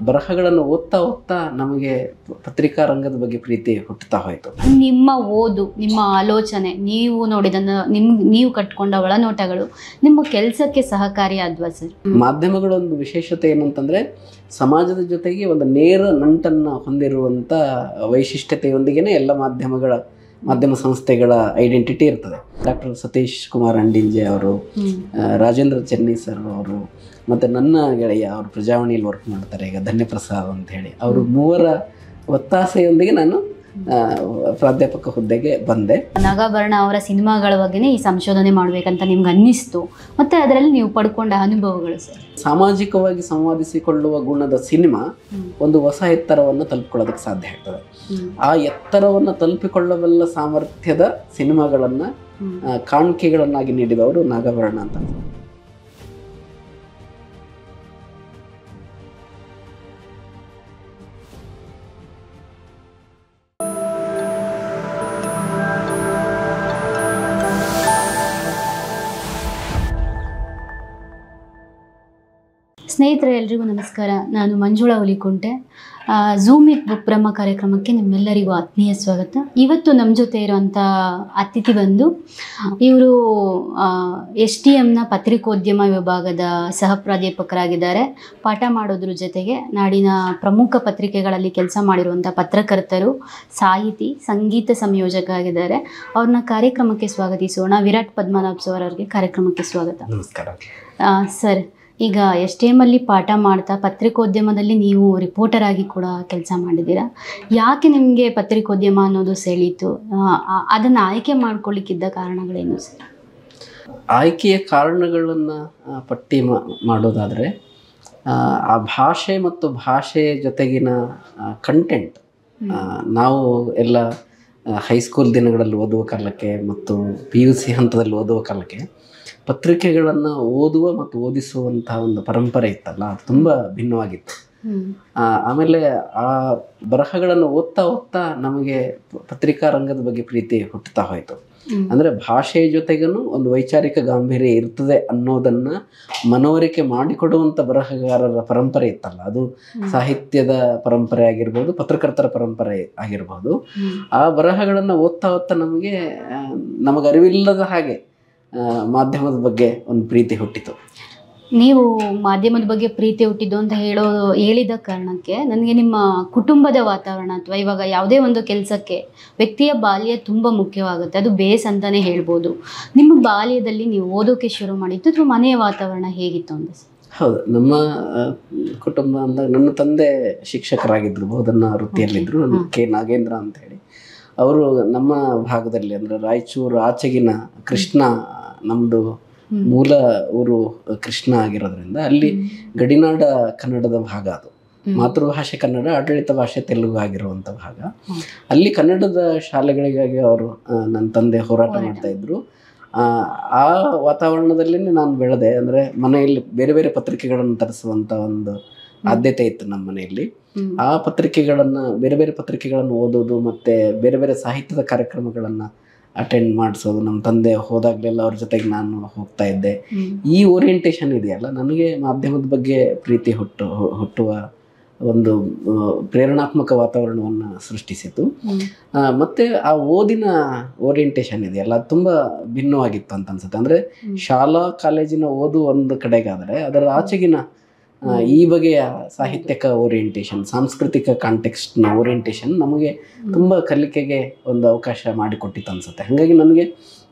ಬರಹಗಳನ್ನು ಓದ್ತಾ ಓದ್ತಾ ನಮಗೆ ಪತ್ರಿಕಾ ರಂಗದ ಬಗ್ಗೆ ಪ್ರೀತಿ ಹುಟ್ಟುತ್ತಾ ಹೋಯಿತು ನಿಮ್ಮ ಓದು ನಿಮ್ಮ ಆಲೋಚನೆ ನೀವು ನೋಡಿದ ನಿಮ್ ನೀವು ಕಟ್ಕೊಂಡ ಒಳನೋಟಗಳು ನಿಮ್ಮ ಕೆಲಸಕ್ಕೆ ಸಹಕಾರಿಯಾದ್ವಾ ಸರ್ ಮಾಧ್ಯಮಗಳ ಒಂದು ವಿಶೇಷತೆ ಏನಂತಂದ್ರೆ ಸಮಾಜದ ಜೊತೆಗೆ ಒಂದು ನೇರ ನಂಟನ್ನು ಹೊಂದಿರುವಂಥ ವೈಶಿಷ್ಟ್ಯತೆಯೊಂದಿಗೆನೇ ಎಲ್ಲ ಮಾಧ್ಯಮಗಳ ಮಾಧ್ಯಮ ಸಂಸ್ಥೆಗಳ ಐಡೆಂಟಿಟಿ ಇರ್ತದೆ ಡಾಕ್ಟರ್ ಸತೀಶ್ ಕುಮಾರ್ ಅಂಡಿಂಜೆ ಅವರು ಹ್ಮ್ ಆ, ರಾಜೇಂದ್ರ ಚೆನ್ನೈ ಸರ್ ಅವರು ಮತ್ತು ನನ್ನ ಗೆಳೆಯ ಅವರು ಪ್ರಜಾವಾಣಿಯಲ್ಲಿ ವರ್ಕ್ ಮಾಡ್ತಾರೆ ಈಗ ಧನ್ಯಪ್ರಸಾದ್ ಅಂತ ಹೇಳಿ ಅವರು ಮೂವರ ಒತ್ತಾಸೆಯೊಂದಿಗೆ ನಾನು ಆ, ಪ್ರಾಧ್ಯಾಪಕ ಹುದ್ದೆಗೆ ಬಂದೆ ನಾಗಾಭರಣ ಅವರ ಸಿನಿಮಾಗಳ ಬಗ್ಗೆನೇ ಈ ಸಂಶೋಧನೆ ಮಾಡ್ಬೇಕಂತ ನಿಮ್ಗೆ ಅನ್ನಿಸ್ತು ಮತ್ತೆ ಅದರಲ್ಲಿ ನೀವು ಪಡ್ಕೊಂಡ ಅನುಭವಗಳು ಸರ್ ಸಾಮಾಜಿಕವಾಗಿ ಸಂವಾದಿಸಿಕೊಳ್ಳುವ ಗುಣದ ಸಿನಿಮಾ ಹ್ಮ್. ಒಂದು ಹೊಸ ಎತ್ತರವನ್ನು ತಲುಪಿಕೊಳ್ಳೋದಕ್ಕೆ ಸಾಧ್ಯ ಆಗ್ತದೆ ಹ್ಮ್. ಆ ಎತ್ತರವನ್ನು ತಲುಪಿಕೊಳ್ಳಬಲ್ಲ ಸಾಮರ್ಥ್ಯದ ಸಿನಿಮಾಗಳನ್ನು ಹ್ಮ್. ಕಾಣಿಕೆಗಳನ್ನಾಗಿ ನೀಡಿದವರು ನಾಗಭರಣ ಅಂತ ಸ್ನೇಹಿತರೆ ಎಲ್ರಿಗೂ ನಮಸ್ಕಾರ ನಾನು Manjula Hulikunte zoom it book Brahma ಕಾರ್ಯಕ್ರಮಕ್ಕೆ ನಿಮ್ಮೆಲ್ಲರಿಗೂ ಆತ್ಮೀಯ ಸ್ವಾಗತ ಇವತ್ತು ನಮ್ಮ ಜೊತೆ ಇರುವಂಥ ಅತಿಥಿ ಬಂದು ಇವರು ಎಸ್ ಟಿ ಎಮ್ನ ಪತ್ರಿಕೋದ್ಯಮ ವಿಭಾಗದ ಸಹ ಪ್ರಾಧ್ಯಾಪಕರಾಗಿದ್ದಾರೆ ಪಾಠ ಮಾಡೋದ್ರ ಜೊತೆಗೆ ನಾಡಿನ ಪ್ರಮುಖ ಪತ್ರಿಕೆಗಳಲ್ಲಿ ಕೆಲಸ ಮಾಡಿರುವಂಥ ಪತ್ರಕರ್ತರು ಸಾಹಿತಿ ಸಂಗೀತ ಸಂಯೋಜಕ ಆಗಿದ್ದಾರೆ ಅವ್ರನ್ನ ಕಾರ್ಯಕ್ರಮಕ್ಕೆ ಸ್ವಾಗತಿಸೋಣ ವಿರಾಟ್ ಪದ್ಮನಾಭ್ ಸರ್ ಅವರಿಗೆ ಕಾರ್ಯಕ್ರಮಕ್ಕೆ ಸ್ವಾಗತ ನಮಸ್ಕಾರ ಆ, ಸರ್ ಈಗ ಎಸ್ ಟಿ ಎಮ್ಮಲ್ಲಿ ಪಾಠ ಮಾಡ್ತಾ ಪತ್ರಿಕೋದ್ಯಮದಲ್ಲಿ ನೀವು ರಿಪೋರ್ಟರ್ ಆಗಿ ಕೂಡ ಕೆಲಸ ಮಾಡಿದ್ದೀರಾ ಯಾಕೆ ನಿಮಗೆ ಪತ್ರಿಕೋದ್ಯಮ ಅನ್ನೋದು ಸೆಳೀತು ಅದನ್ನು ಆಯ್ಕೆ ಮಾಡ್ಕೊಳ್ಳಿಕ್ಕಿದ್ದ ಕಾರಣಗಳೇನು ಸರ್ ಆಯ್ಕೆಯ ಕಾರಣಗಳನ್ನು ಪಟ್ಟಿ ಮಾ- ಮಾಡೋದಾದರೆ ಆ, ಆ ಭಾಷೆ ಮತ್ತು ಭಾಷೆಯ ಜೊತೆಗಿನ ಕಂಟೆಂಟ್ ನಾವು ಎಲ್ಲ ಹೈಸ್ಕೂಲ್ ದಿನಗಳಲ್ಲಿ ಓದುವ ಕಾಲಕ್ಕೆ ಮತ್ತು ಪಿ ಯು ಸಿ ಹಂತದಲ್ಲಿ ಓದುವ ಕಾಲಕ್ಕೆ ಪತ್ರಿಕೆಗಳನ್ನು ಓದುವ ಮತ್ತು ಓದಿಸುವಂಥ ಒಂದು ಪರಂಪರೆ ಇತ್ತಲ್ಲ ಅದು ತುಂಬ ಭಿನ್ನವಾಗಿತ್ತು ಹ್ಮ್. ಆ, ಆಮೇಲೆ ಆ ಬರಹಗಳನ್ನು ಓದ್ತಾ ಓದ್ತಾ ನಮಗೆ ಪ- ಪತ್ರಿಕಾ ರಂಗದ ಬಗ್ಗೆ ಪ್ರೀತಿ ಹುಟ್ಟುತ್ತಾ ಹೋಯಿತು ಹ್ಮ್. ಅಂದರೆ ಭಾಷೆಯ ಜೊತೆಗೂ ಒಂದು ವೈಚಾರಿಕ ಗಾಂಭೀರ್ಯ ಇರ್ತದೆ ಅನ್ನೋದನ್ನ ಮನವರಿಕೆ ಮಾಡಿಕೊಡುವಂಥ ಬರಹಗಾರರ ಪರಂಪರೆ ಇತ್ತಲ್ಲ ಅದು ಹ್ಮ್. ಸಾಹಿತ್ಯದ ಪರಂಪರೆ ಆಗಿರ್ಬೋದು ಪತ್ರಕರ್ತರ ಪರಂಪರೆ ಆಗಿರ್ಬೋದು ಹ್ಮ್. ಆ ಬರಹಗಳನ್ನು ಓದ್ತಾ ಓದ್ತಾ ನಮಗೆ ಆ, ನಮಗೆ ಅರಿವಿಲ್ಲದ ಹಾಗೆ ಆ, ಮಾಧ್ಯಮದ ಬಗ್ಗೆ ಒಂದು ಪ್ರೀತಿ ಹುಟ್ಟಿತು ನೀವು ಮಾಧ್ಯಮದ ಬಗ್ಗೆ ಪ್ರೀತಿ ಹುಟ್ಟಿದ್ದು ಅಂತ ಹೇಳೋ ಹೇಳಿದ ಕಾರಣಕ್ಕೆ ನನಗೆ ನಿಮ್ಮ ಕುಟುಂಬದ ವಾತಾವರಣ ಅಥವಾ ಇವಾಗ ಯಾವುದೇ ಒಂದು ಕೆಲಸಕ್ಕೆ ವ್ಯಕ್ತಿಯ ಬಾಲ್ಯ ತುಂಬ ಮುಖ್ಯವಾಗುತ್ತೆ ಅದು ಬೇಸ್ ಅಂತಲೇ ಹೇಳ್ಬೋದು ನಿಮ್ಮ ಬಾಲ್ಯದಲ್ಲಿ ನೀವು ಓದೋಕೆ ಶುರು ಮಾಡಿದ್ದು ಅಥವಾ ಮನೆಯ ವಾತಾವರಣ ಹೇಗಿತ್ತು ಅಂತ ಸರ್? ಹೌದು ನಮ್ಮ ಆ, ಕುಟುಂಬ ಅಂದಾಗ ನನ್ನ ತಂದೆ ಶಿಕ್ಷಕರಾಗಿದ್ದರು ಬೋಧನಾ ವೃತ್ತಿಯಲ್ಲಿದ್ದರು ನನ್ನ ಕೆ ನಾಗೇಂದ್ರ ಅಂತ ಹೇಳಿ ಅವರು ನಮ್ಮ ಭಾಗದಲ್ಲಿ ಅಂದರೆ ರಾಯಚೂರು ಆಚೆಗಿನ ಕೃಷ್ಣ ನಮ್ಮದು ಹ್ಮ್. ಮೂಲ ಊರು ಕೃಷ್ಣ ಆಗಿರೋದ್ರಿಂದ ಅಲ್ಲಿ ಗಡಿನಾಡ ಕನ್ನಡದ ಭಾಗ ಅದು ಹ್ಮ್. ಮಾತೃಭಾಷೆ ಕನ್ನಡ ಆಡಳಿತ ಭಾಷೆ ತೆಲುಗು ಆಗಿರುವಂಥ ಭಾಗ ಹ್ಮ್. ಅಲ್ಲಿ ಕನ್ನಡದ ಶಾಲೆಗಳಿಗಾಗಿ ಅವರು ಆ, ನನ್ನ ತಂದೆ ಹೋರಾಟ ಹೋರಾಟ. ಮಾಡ್ತಾ ಇದ್ರು ಆ, ಆ ವಾತಾವರಣದಲ್ಲಿ ನಾನು ಬೆಳೆದೆ ಅಂದರೆ ಮನೆಯಲ್ಲಿ ಬೇರೆ ಬೇರೆ ಪತ್ರಿಕೆಗಳನ್ನು ತರಿಸುವಂಥ ಒಂದು ಆದ್ಯತೆ ಇತ್ತು ನಮ್ಮ ಮನೆಯಲ್ಲಿ ಹ್ಮ್. ಆ ಪತ್ರಿಕೆಗಳನ್ನು ಬೇರೆ ಬೇರೆ ಪತ್ರಿಕೆಗಳನ್ನು ಓದೋದು ಮತ್ತು ಬೇರೆ ಬೇರೆ ಸಾಹಿತ್ಯದ ಕಾರ್ಯಕ್ರಮಗಳನ್ನು ಅಟೆಂಡ್ ಮಾಡಿಸೋದು ನಮ್ಮ ತಂದೆ ಹೋದಾಗಲೆಲ್ಲ ಅವ್ರ ಜೊತೆಗೆ ನಾನು ಹೋಗ್ತಾ ಇದ್ದೆ ಹ್ಮ್. ಈ ಓರಿಯೆಂಟೇಷನ್ ಇದೆಯಲ್ಲ ನನಗೆ ಮಾಧ್ಯಮದ ಬಗ್ಗೆ ಪ್ರೀತಿ ಹುಟ್ಟು ಹು- ಹುಟ್ಟುವ ಒಂದು ಆ, ಪ್ರೇರಣಾತ್ಮಕ ವಾತಾವರಣವನ್ನು ಸೃಷ್ಟಿಸಿತು ಹ್ಮ್. ಆ, ಮತ್ತೆ ಆ ಓದಿನ ಓರಿಯೆಂಟೇಷನ್ ಇದೆಯಲ್ಲ ಅದು ತುಂಬ ಭಿನ್ನವಾಗಿತ್ತು ಅಂತ ಅನ್ಸುತ್ತೆ ಅಂದರೆ ಹ್ಮ್. ಶಾಲಾ ಕಾಲೇಜಿನ ಓದು ಒಂದು ಕಡೆಗಾದರೆ ಅದರ ಆಚೆಗಿನ ಆ, ಈ ಬಗೆಯ ಸಾಹಿತ್ಯಕ ಓರಿಯೆಂಟೇಷನ್ ಸಾಂಸ್ಕೃತಿಕ ಕಾಂಟೆಕ್ಸ್ಟ್ನ ಓರಿಯೆಂಟೇಷನ್ ನಮಗೆ ತುಂಬ ಕಲಿಕೆಗೆ ಒಂದು ಅವಕಾಶ ಮಾಡಿಕೊಟ್ಟಿತ್ತು ಅನ್ಸುತ್ತೆ ಹಾಗಾಗಿ ನನಗೆ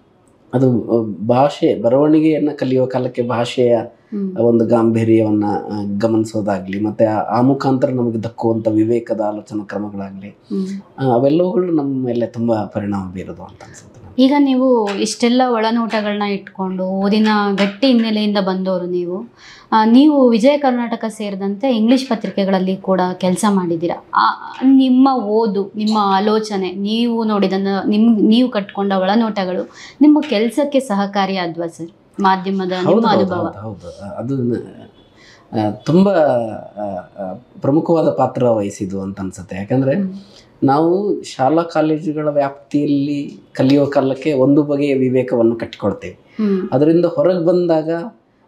ಅದು ಆ, ಭಾಷೆ ಬರವಣಿಗೆಯನ್ನು ಕಲಿಯುವ ಕಾಲಕ್ಕೆ ಭಾಷೆಯ ಹ್ಮ್. ಒಂದು ಗಾಂಭೀರ್ಯವನ್ನು ಗಮನಿಸೋದಾಗ್ಲಿ ಮತ್ತು ಆ- ಆ ಮುಖಾಂತರ ನಮಗೆ ದಕ್ಕುವಂಥ ವಿವೇಕದ ಆಲೋಚನಾ ಕ್ರಮಗಳಾಗಲಿ ಹ್ಮ್. ಅವೆಲ್ಲವುಗಳು ನಮ್ಮ ಮೇಲೆ ತುಂಬ ಪರಿಣಾಮ ಬೀರೋದು ಅಂತ ಅನ್ಸುತ್ತೆ ನನಗೆ. ಈಗ ನೀವು ಇಷ್ಟೆಲ್ಲ ಒಳನೋಟಗಳನ್ನ ಇಟ್ಕೊಂಡು ಓದಿನ ಗಟ್ಟಿ ಹಿನ್ನೆಲೆಯಿಂದ ಬಂದವರು ನೀವು ಆ, ನೀವು ವಿಜಯ ಕರ್ನಾಟಕ ಸೇರಿದಂತೆ ಇಂಗ್ಲಿಷ್ ಪತ್ರಿಕೆಗಳಲ್ಲಿ ಕೂಡ ಕೆಲಸ ಮಾಡಿದ್ದೀರಾ ಆ, ನಿಮ್ಮ ಓದು ನಿಮ್ಮ ಆಲೋಚನೆ ನೀವು ನೋಡಿದ ನಿಮ್ ನೀವು ಕಟ್ಕೊಂಡ ಒಳನೋಟಗಳು ನಿಮ್ಮ ಕೆಲಸಕ್ಕೆ ಸಹಕಾರಿಯಾದ್ವಾ ಸರ್ ಮಾಧ್ಯಮದ ಹೌದು ನಿಮ್ಮ ಹೌದು ಅನುಭವ ಹೌದು ಹೌದು ಅದು ಆ, ತುಂಬ ಆ, ಆ, ಪ್ರಮುಖವಾದ ಪಾತ್ರ ವಹಿಸಿದ್ದು ಅಂತ ಅನ್ಸುತ್ತೆ ಯಾಕಂದರೆ ಹ್ಮ್. ನಾವು ಶಾಲಾ ಕಾಲೇಜುಗಳ ವ್ಯಾಪ್ತಿಯಲ್ಲಿ ಕಲಿಯೋ ಕಾಲಕ್ಕೆ ಒಂದು ಬಗೆಯ ವಿವೇಕವನ್ನು ಕಟ್ಟಿಕೊಳ್ತೇವೆ ಹ್ಮ್ ಅದರಿಂದ ಹೊರಗೆ ಬಂದಾಗ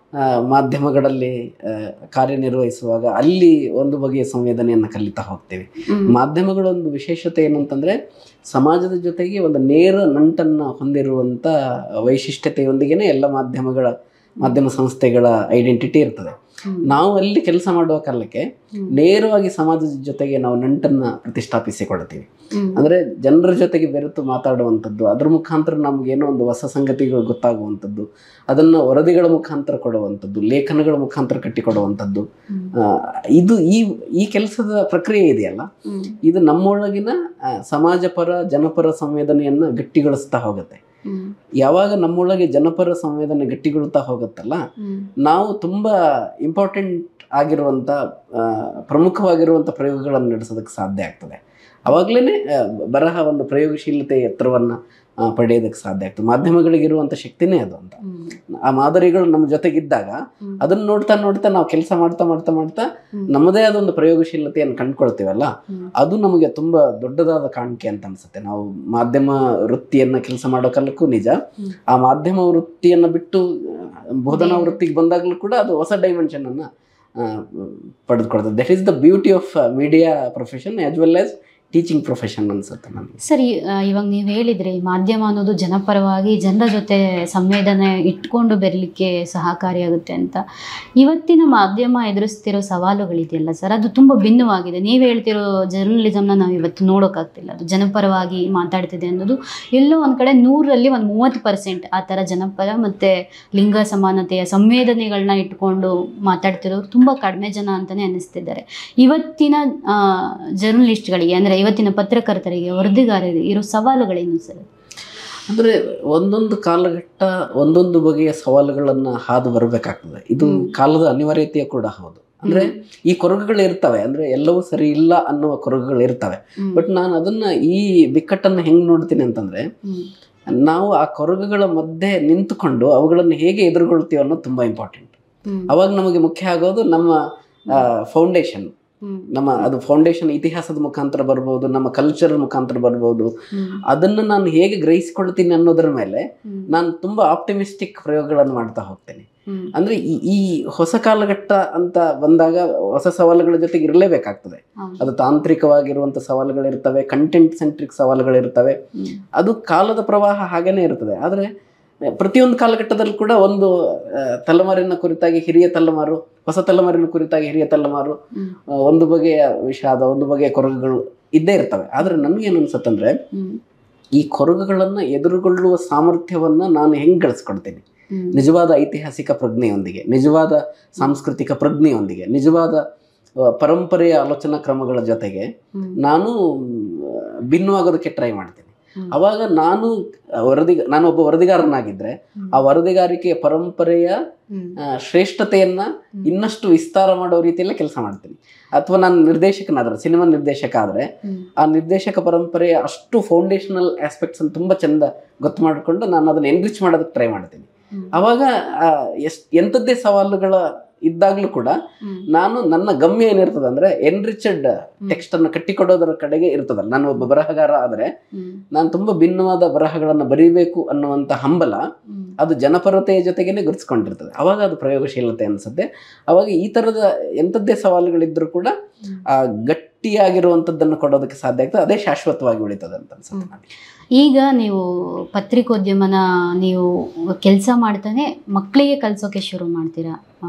ಆ, ಮಾಧ್ಯಮಗಳಲ್ಲಿ ಆ, ಕಾರ್ಯನಿರ್ವಹಿಸುವಾಗ ಅಲ್ಲಿ ಒಂದು ಬಗೆಯ ಸಂವೇದನೆಯನ್ನು ಕಲಿತಾ ಹೋಗ್ತೀವಿ ಹ್ಮ್. ಮಾಧ್ಯಮಗಳ ಒಂದು ವಿಶೇಷತೆ ಏನಂತಂದ್ರೆ ಸಮಾಜದ ಜೊತೆಗೆ ಒಂದು ನೇರ ನಂಟನ್ನು ಹೊಂದಿರುವಂಥ ವೈಶಿಷ್ಟ್ಯತೆಯೊಂದಿಗೆನೇ ಎಲ್ಲ ಮಾಧ್ಯಮಗಳ ಮಾಧ್ಯಮ ಸಂಸ್ಥೆಗಳ ಐಡೆಂಟಿಟಿ ಇರ್ತದೆ ಹ್ಮ್. ನಾವು ಅಲ್ಲಿ ಕೆಲಸ ಮಾಡುವ ಕಾಲಕ್ಕೆ ಹ್ಮ್. ನೇರವಾಗಿ ಸಮಾಜದ ಜೊತೆಗೆ ನಾವು ನಂಟನ್ನು ಪ್ರತಿಷ್ಠಾಪಿಸಿಕೊಳ್ತೀವಿ ಹ್ಮ್. ಅಂದರೆ ಜನರ ಜೊತೆಗೆ ಬೆರೆತು ಮಾತಾಡುವಂಥದ್ದು ಅದ್ರ ಮುಖಾಂತರ ನಮಗೇನೋ ಒಂದು ಹೊಸ ಸಂಗತಿಗಳು ಗೊತ್ತಾಗುವಂಥದ್ದು ಅದನ್ನು ವರದಿಗಳ ಮುಖಾಂತರ ಕೊಡುವಂಥದ್ದು ಲೇಖನಗಳ ಮುಖಾಂತರ ಕಟ್ಟಿಕೊಡುವಂಥದ್ದು ಹ್ಮ್. ಆ, ಇದು ಈ ಈ ಕೆಲಸದ ಪ್ರಕ್ರಿಯೆ ಇದೆಯಲ್ಲ ಹ್ಮ್. ಇದು ನಮ್ಮೊಳಗಿನ ಆ, ಸಮಾಜಪರ ಜನಪರ ಸಂವೇದನೆಯನ್ನು ಗಟ್ಟಿಗೊಳಿಸ್ತಾ ಹೋಗುತ್ತೆ ಹ್ಮ್. ಯಾವಾಗ ನಮ್ಮೊಳಗೆ ಜನಪರ ಸಂವೇದನೆ ಗಟ್ಟಿಗೊಳ್ತಾ ಹೋಗುತ್ತಲ್ಲ ಹ್ಮ್. ನಾವು ತುಂಬ ಇಂಪಾರ್ಟೆಂಟ್ ಆಗಿರುವಂಥ ಆ, ಪ್ರಮುಖವಾಗಿರುವಂಥ ಪ್ರಯೋಗಗಳನ್ನು ನಡೆಸೋದಕ್ಕೆ ಸಾಧ್ಯ ಆಗ್ತದೆ ಅವಾಗಲೇ ಬರಹ ಒಂದು ಪ್ರಯೋಗಶೀಲತೆ ಎತ್ತರವನ್ನು ಪಡೆಯೋದಕ್ಕೆ ಸಾಧ್ಯ ಆಗ್ತದೆ ಮಾಧ್ಯಮಗಳಿಗಿರುವಂಥ ಶಕ್ತಿನೇ ಅದು ಅಂತ ಹ್ಮ್. ಆ ಮಾದರಿಗಳು ನಮ್ಮ ಜೊತೆಗಿದ್ದಾಗ ಹ್ಮ್. ಅದನ್ನ ನೋಡ್ತಾ ನೋಡ್ತಾ ನಾವು ಕೆಲಸ ಮಾಡ್ತಾ ಮಾಡ್ತಾ ಮಾಡ್ತಾ ಹ್ಮ್. ನಮ್ಮದೇ ಆದ ಒಂದು ಪ್ರಯೋಗಶೀಲತೆಯನ್ನು ಕಂಡುಕೊಳ್ತೀವಲ್ಲ ಹ್ಮ್. ಅದು ನಮಗೆ ತುಂಬ ದೊಡ್ಡದಾದ ಕಾಣಿಕೆ ಅಂತ ಅನ್ಸುತ್ತೆ ನಾವು ಮಾಧ್ಯಮ ವೃತ್ತಿಯನ್ನು ಕೆಲಸ ಮಾಡೋ ಕಾಲಕ್ಕೂ ನಿಜ ಹ್ಮ್. ಆ ಮಾಧ್ಯಮ ವೃತ್ತಿಯನ್ನು ಬಿಟ್ಟು ಆ, ಬೋಧನಾ ಬೇರೆ. ವೃತ್ತಿಗೆ ಬಂದಾಗಲೂ ಕೂಡ ಅದು ಹೊಸ ಡೈಮೆನ್ಷನ್ ಅನ್ನ ಆ, ಪಡೆದುಕೊಳ್ತದೆ that is the beauty of media profession as well as teaching profession ಅನ್ಸುತ್ತೆ ನನಗೆ ಸರಿ ಆ, ಇವಾಗ ನೀವು ಹೇಳಿದ್ರಿ ಮಾಧ್ಯಮ ಅನ್ನೋದು ಜನಪರವಾಗಿ ಜನರ ಜೊತೆ ಸಂವೇದನೆ ಇಟ್ಕೊಂಡು ಬರಲಿಕ್ಕೆ ಸಹಕಾರಿಯಾಗುತ್ತೆ ಅಂತ ಇವತ್ತಿನ ಮಾಧ್ಯಮ ಎದುರಿಸ್ತಿರೋ ಸವಾಲುಗಳಿದೆಯಲ್ಲ ಸರ್ ಅದು ತುಂಬ ಭಿನ್ನವಾಗಿದೆ ನೀವು ಹೇಳ್ತಿರೋ ಜರ್ನಲಿಸಮ್ನ ನಾವು ಇವತ್ತು ನೋಡೋಕ್ಕಾಗ್ತಿಲ್ಲ ಅದು ಜನಪರವಾಗಿ ಮಾತಾಡ್ತಿದೆ ಅನ್ನೋದು ಎಲ್ಲೋ ಒಂದು ಕಡೆ ನೂರರಲ್ಲಿ ಒಂದು ಮೂವತ್ತು ಪರ್ಸೆಂಟ್ ಆ ಥರ ಜನಪರ ಮತ್ತು ಲಿಂಗ ಸಮಾನತೆಯ ಸಂವೇದನೆಗಳನ್ನ ಇಟ್ಕೊಂಡು ಮಾತಾಡ್ತಿರೋರು ತುಂಬ ಕಡಿಮೆ ಜನ ಅಂತಲೇ ಅನ್ನಿಸ್ತಿದ್ದಾರೆ ಇವತ್ತಿನ ಆ, ಜರ್ನಲಿಸ್ಟ್ಗಳಿಗೆ ಅಂದರೆ ಇವತ್ತಿನ ಪತ್ರಕರ್ತರಿಗೆ ವರದಿಗಾರರಿಗೆ ಇರೋ ಸವಾಲುಗಳೇನು ಸರ್ ಅಂದ್ರೆ ಒಂದೊಂದು ಕಾಲಘಟ್ಟ ಒಂದೊಂದು ಬಗೆಯ ಸವಾಲುಗಳನ್ನು ಹಾದು ಬರಬೇಕಾಗ್ತದೆ ಇದು ಹ್ಮ್. ಕಾಲದ ಅನಿವಾರ್ಯತೆಯ ಕೂಡ ಹೌದು ಅಂದ್ರೆ ಈ ಕೊರಗುಗಳು ಇರ್ತವೆ ಅಂದ್ರೆ ಎಲ್ಲವೂ ಸರಿ ಇಲ್ಲ ಅನ್ನುವ ಕೊರಗುಗಳು ಇರ್ತವೆ ಹ್ಮ್. ಬಟ್ ನಾನು ಅದನ್ನ ಈ ಬಿಕ್ಕಟ್ಟನ್ನು ಹೆಂಗ್ ನೋಡ್ತೀನಿ ಅಂತಂದ್ರೆ ಹ್ಮ್. ನಾವು ಆ ಕೊರಗುಗಳ ಮಧ್ಯೆ ನಿಂತುಕೊಂಡು ಅವುಗಳನ್ನು ಹೇಗೆ ಎದುರುಗೊಳ್ತೀವಿ ಅನ್ನೋದು ತುಂಬಾ ಇಂಪಾರ್ಟೆಂಟ್ ಹ್ಮ್. ಅವಾಗ ನಮಗೆ ಮುಖ್ಯ ಆಗೋದು ನಮ್ಮ ಫೌಂಡೇಶನ್ ಹ್ಮ್. ನಮ್ಮ ಅದು ಫೌಂಡೇಶನ್ ಇತಿಹಾಸದ ಮುಖಾಂತರ ಬರ್ಬೋದು ನಮ್ಮ ಕಲ್ಚರ್ ಮುಖಾಂತರ ಬರ್ಬೋದು ಹ್ಮ್. ಅದನ್ನು ನಾನು ಹೇಗೆ ಗ್ರಹಿಸಿಕೊಳ್ತೀನಿ ಅನ್ನೋದ್ರ ಮೇಲೆ ಹ್ಮ್. ನಾನು ತುಂಬಾ ಆಪ್ಟಿಮಿಸ್ಟಿಕ್ ಪ್ರಯೋಗಗಳನ್ನು ಮಾಡ್ತಾ ಹೋಗ್ತೇನೆ ಹ್ಮ್. ಅಂದ್ರೆ ಈ ಈ ಹೊಸ ಕಾಲಘಟ್ಟ ಅಂತ ಬಂದಾಗ ಹೊಸ ಸವಾಲುಗಳ ಜೊತೆಗೆ ಇರಲೇಬೇಕಾಗ್ತದೆ ಹೌದು. ಅದು ತಾಂತ್ರಿಕವಾಗಿರುವಂಥ ಸವಾಲುಗಳಿರ್ತವೆ ಕಂಟೆಂಟ್ ಸೆಂಟ್ರಿಕ್ ಸವಾಲುಗಳಿರ್ತವೆ ಹ್ಮ್. ಅದು ಕಾಲದ ಪ್ರವಾಹ ಹಾಗೇನೆ ಇರ್ತದೆ ಆದರೆ ಪ್ರತಿಯೊಂದು ಕಾಲಘಟ್ಟದಲ್ಲಿ ಕೂಡ ಒಂದು ಆ, ತಲೆಮಾರಿನ ಕುರಿತಾಗಿ ಹಿರಿಯ ತಲೆಮಾರು ಹೊಸ ತಲೆಮಾರಿನ ಕುರಿತಾಗಿ ಹಿರಿಯ ತಲೆಮಾರು ಹ್ಮ್. ಆ, ಒಂದು ಬಗೆಯ ವಿಷಾದ ಒಂದು ಬಗೆಯ ಕೊರಗುಗಳು ಇದ್ದೇ ಇರ್ತವೆ ಆದರೆ ನನಗೇನು ಅನ್ಸುತ್ತಂದ್ರೆ ಹ್ಮ್. ಈ ಕೊರಗುಗಳನ್ನು ಎದುರುಗೊಳ್ಳುವ ಸಾಮರ್ಥ್ಯವನ್ನು ನಾನು ಹೆಂಗೆ ಗಳಿಸ್ಕೊಳ್ತೇನೆ ಹ್ಮ್. ನಿಜವಾದ ಐತಿಹಾಸಿಕ ಪ್ರಜ್ಞೆಯೊಂದಿಗೆ ನಿಜವಾದ ಸಾಂಸ್ಕೃತಿಕ ಪ್ರಜ್ಞೆಯೊಂದಿಗೆ ನಿಜವಾದ ಆ, ಪರಂಪರೆಯ ಆಲೋಚನಾ ಕ್ರಮಗಳ ಜೊತೆಗೆ ಹ್ಮ್. ನಾನು ಆ, ಭಿನ್ನವಾಗೋದಕ್ಕೆ ಟ್ರೈ ಮಾಡ್ತೇನೆ ಹ್ಮ್. ಅವಾಗ ನಾನು ವರದಿ ನಾನು ಒಬ್ಬ ವರದಿಗಾರನಾಗಿದ್ದರೆ ಹ್ಮ್. ಆ ವರದಿಗಾರಿಕೆಯ ಪರಂಪರೆಯ ಹ್ಮ್. ಆ, ಶ್ರೇಷ್ಠತೆಯನ್ನ ಹ್ಮ್. ಇನ್ನಷ್ಟು ವಿಸ್ತಾರ ಮಾಡೋ ರೀತಿಯಲ್ಲೇ ಕೆಲಸ ಮಾಡ್ತೀನಿ ಅಥವಾ ನಾನು ನಿರ್ದೇಶಕನಾದ್ರೆ ಸಿನಿಮಾ ನಿರ್ದೇಶಕ ಆದರೆ ಹ್ಮ್. ಆ ನಿರ್ದೇಶಕ ಪರಂಪರೆಯ ಅಷ್ಟು ಫೌಂಡೇಶನಲ್ ಆಸ್ಪೆಕ್ಟ್ಸ್ ಅನ್ನು ತುಂಬ ಚಂದ ಗೊತ್ತು ಮಾಡಿಕೊಂಡು ನಾನು ಅದನ್ನು ಎನ್ರಿಚ್ ಮಾಡೋದಕ್ಕೆ ಟ್ರೈ ಮಾಡ್ತೀನಿ ಹ್ಮ್. ಅವಾಗ ಎಷ್ಟು ಎಂಥದ್ದೇ ಸವಾಲುಗಳ ಇದ್ದಾಗಲೂ ಕೂಡ ಹ್ಮ್. ನಾನು ನನ್ನ ಗಮ್ಯ ಏನಿರ್ತದೆ ಅಂದ್ರೆ ಎನ್ರಿಚಡ್ ಟೆಕ್ಸ್ಟ್ ಅನ್ನು ಕಟ್ಟಿಕೊಡೋದರ ಕಡೆಗೆ ಇರ್ತದಲ್ಲ ನಾನು ಒಬ್ಬ ಬರಹಗಾರ ಆದರೆ ಹ್ಮ್. ನಾನು ತುಂಬಾ ಭಿನ್ನವಾದ ಬರಹಗಳನ್ನು ಬರೀಬೇಕು ಅನ್ನುವಂಥ ಹಂಬಲ ಹ್ಮ್. ಅದು ಜನಪರತೆಯ ಜೊತೆಗೇನೆ ಗುರುತಿಸ್ಕೊಂಡಿರ್ತದೆ ಅವಾಗ ಅದು ಪ್ರಯೋಗಶೀಲತೆ ಅನ್ಸುತ್ತೆ ಅವಾಗ ಈ ಥರದ ಎಂಥದ್ದೇ ಸವಾಲುಗಳಿದ್ರೂ ಕೂಡ ಹ್ಮ್. ಆ ಗಟ್ಟಿಯಾಗಿರುವಂಥದ್ದನ್ನು ಕೊಡೋದಕ್ಕೆ ಸಾಧ್ಯ ಆಗ್ತದೆ ಅದೇ ಶಾಶ್ವತವಾಗಿ ಉಳಿತದೆ ಅಂತ ಅನ್ಸುತ್ತೆ ನನಗೆ ಈಗ ನೀವು ಪತ್ರಿಕೋದ್ಯಮನ ನೀವು ಕೆಲಸ ಮಾಡ್ತಾನೆ ಮಕ್ಕಳಿಗೆ ಕಲಿಸೋಕೆ ಶುರು ಮಾಡ್ತೀರಾ ಆ,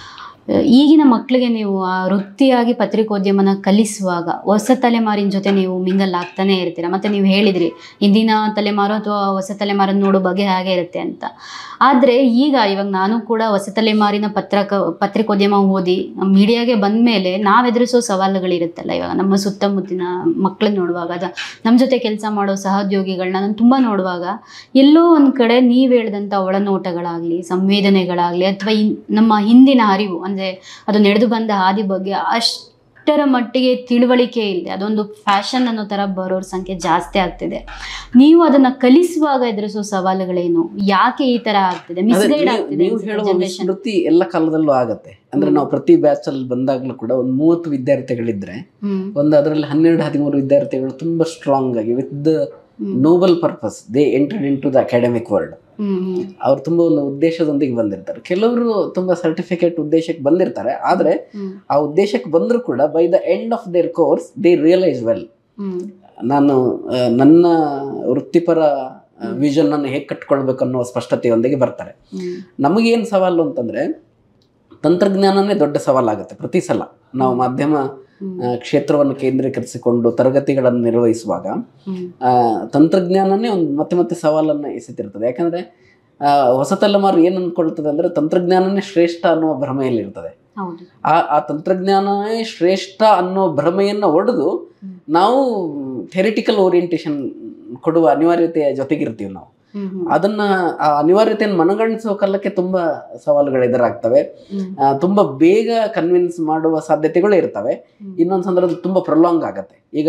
ಈಗಿನ ಮಕ್ಕಳಿಗೆ ನೀವು ಆ ವೃತ್ತಿಯಾಗಿ ಪತ್ರಿಕೋದ್ಯಮನ ಕಲಿಸುವಾಗ ಹೊಸ ತಲೆಮಾರಿನ ಜೊತೆ ನೀವು ಮಿಂಗಲ್ ಆಗ್ತಾನೆ ಇರ್ತೀರಾ ಮತ್ತು ನೀವು ಹೇಳಿದ್ರಿ ಇಂದಿನ ತಲೆಮಾರು ಅಥವಾ ಹೊಸ ತಲೆಮಾರನ್ನ ನೋಡೋ ಬಗೆ ಹಾಗೆ ಇರುತ್ತೆ ಅಂತ ಆದರೆ ಈಗ ಇವಾಗ ನಾನು ಕೂಡ ಹೊಸ ತಲೆಮಾರಿನ ಪತ್ರಕ ಪತ್ರಿಕೋದ್ಯಮ ಓದಿ ಮೀಡಿಯಾಗೆ ಬಂದ ಮೇಲೆ ನಾವು ಎದುರಿಸೋ ಸವಾಲುಗಳಿರುತ್ತಲ್ಲ ಇವಾಗ ನಮ್ಮ ಸುತ್ತಮುತ್ತಿನ ಮಕ್ಕಳನ್ನ ನೋಡುವಾಗ ಅದ ನಮ್ಮ ಜೊತೆ ಕೆಲಸ ಮಾಡೋ ಸಹೋದ್ಯೋಗಿಗಳನ್ನ ನಾನು ತುಂಬ ನೋಡುವಾಗ ಎಲ್ಲೋ ಒಂದು ಕಡೆ ನೀವು ಹೇಳ್ದಂಥ ಒಳನೋಟಗಳಾಗಲಿ ಸಂವೇದನೆಗಳಾಗಲಿ ಅಥವಾ ನಮ್ಮ ಹಿಂದಿನ ಅರಿವು ಅಂದರೆ ಅದು ನಡೆದು ಬಂದ ಹಾದಿ ಬಗ್ಗೆ ಅಷ್ಟರ ಮಟ್ಟಿಗೆ ತಿಳುವಳಿಕೆ ಇಲ್ಲ ಅದೊಂದು ಫ್ಯಾಷನ್ ಅನ್ನೋ ಥರ ಬರೋರ ಸಂಖ್ಯೆ ಜಾಸ್ತಿ ಆಗ್ತಿದೆ ನೀವು ಅದನ್ನು ಕಲಿಸುವಾಗ ಎದುರಿಸೋ ಸವಾಲುಗಳೇನು ಯಾಕೆ ಈ ಥರ ಆಗ್ತಿದೆ ಅದೇ ಮಿಸ್ಗೈಡ್ ನೀವು- ಆಗ್ತಿದೆ ನೀವು ಹೇಳುವ ಜನರೇಷನ್ ವಿಸ್ಮೃತಿ ಎಲ್ಲ ಕಾಲದಲ್ಲೂ ಆಗತ್ತೆ ಅಂದ್ರೆ ಹ್ಮ್. ನಾವು ಪ್ರತಿ ಬ್ಯಾಚ್ ಅಲ್ಲಿ ಬಂದಾಗ್ಲೂ ಕೂಡ ಒಂದು ಮೂವತ್ತು ವಿದ್ಯಾರ್ಥಿಗಳಿದ್ರೆ ಹ್ಮ್ ಒಂದು ಅದರಲ್ಲಿ ಹನ್ನೆರಡು ಹದಿಮೂರು ವಿದ್ಯಾರ್ಥಿಗಳು ತುಂಬಾ ಸ್ಟ್ರಾಂಗ್ ಆಗಿ with the noble purpose they entered into the academic world hmm hmm ಅವ್ರು ತುಂಬ ಒಂದು ಉದ್ದೇಶದೊಂದಿಗೆ ಬಂದಿರ್ತಾರೆ ಕೆಲವರು ತುಂಬ ಸರ್ಟಿಫಿಕೇಟ್ ಉದ್ದೇಶಕ್ಕೆ ಬಂದಿರ್ತಾರೆ ಆದರೆ ಹ್ಮ್ ಆ ಉದ್ದೇಶಕ್ಕೆ ಬಂದರೂ ಕೂಡ by the end of their course they realise well hmm ನಾನು ಆ, ನನ್ನ ವೃತ್ತಿಪರ ವಿಷನ್ ಅನ್ನು ಹೇಗೆ ಕಟ್ಕೊಳ್ಬೇಕು ಅನ್ನೋ ಸ್ಪಷ್ಟತೆಯೊಂದಿಗೆ ಬರ್ತಾರೆ ಹ್ಮ್ ನಮಗೇನು ಸವಾಲು ಅಂತಂದ್ರೆ ತಂತ್ರಜ್ಞಾನನೇ ದೊಡ್ಡ ಸವಾಲಾಗುತ್ತೆ ಪ್ರತಿ ಸಲ ನಾವು ಮಾಧ್ಯಮ ಹ್ಮ್ ಆ, ಕ್ಷೇತ್ರವನ್ನು ಕೇಂದ್ರೀಕರಿಸಿಕೊಂಡು ತರಗತಿಗಳನ್ನು ನಿರ್ವಹಿಸುವಾಗ ಹ್ಮ್ ಆ, ತಂತ್ರಜ್ಞಾನನೇ ಒಂದು ಮತ್ತೆ ಮತ್ತೆ ಸವಾಲನ್ನು ಎಸೆತಿರ್ತದೆ ಯಾಕಂದ್ರೆ ಆ, ಹೊಸ ತಲೆಮಾರು ಏನು ಅಂದ್ಕೊಳ್ತದೆ ಅಂದ್ರೆ ತಂತ್ರಜ್ಞಾನನೇ ಶ್ರೇಷ್ಠ ಅನ್ನುವ ಭ್ರಮೆಯಲ್ಲಿರ್ತದೆ ಹೌದು ಆ ಆ ತಂತ್ರಜ್ಞಾನವೇ ಶ್ರೇಷ್ಠ ಅನ್ನೋ ಭ್ರಮೆಯನ್ನು ಒಡೆದು ಹ್ಮ್. ನಾವು ಥೆರಿಟಿಕಲ್ ಓರಿಯೆಂಟೇಷನ್ ಕೊಡುವ ಅನಿವಾರ್ಯತೆಯ ಜೊತೆಗಿರ್ತೀವಿ ನಾವು ಹ್ಮ್ ಹ್ಮ್ ಅದನ್ನ ಆ ಅನಿವಾರ್ಯತೆಯನ್ನು ಮನಗಣಿಸುವ ಕಾಲಕ್ಕೆ ತುಂಬಾ ಸವಾಲುಗಳು ಎದುರಾಗ್ತವೆ ಹ್ಮ್ ಆ, ತುಂಬಾ ಬೇಗ ಕನ್ವಿನ್ಸ್ ಮಾಡುವ ಸಾಧ್ಯತೆಗಳು ಇರ್ತವೆ ಹ್ಮ್. ಇನ್ನೊಂದು ಸಂದರ್ಭದಲ್ಲಿ ತುಂಬಾ ಪ್ರೊಲಾಂಗ್ ಆಗತ್ತೆ ಈಗ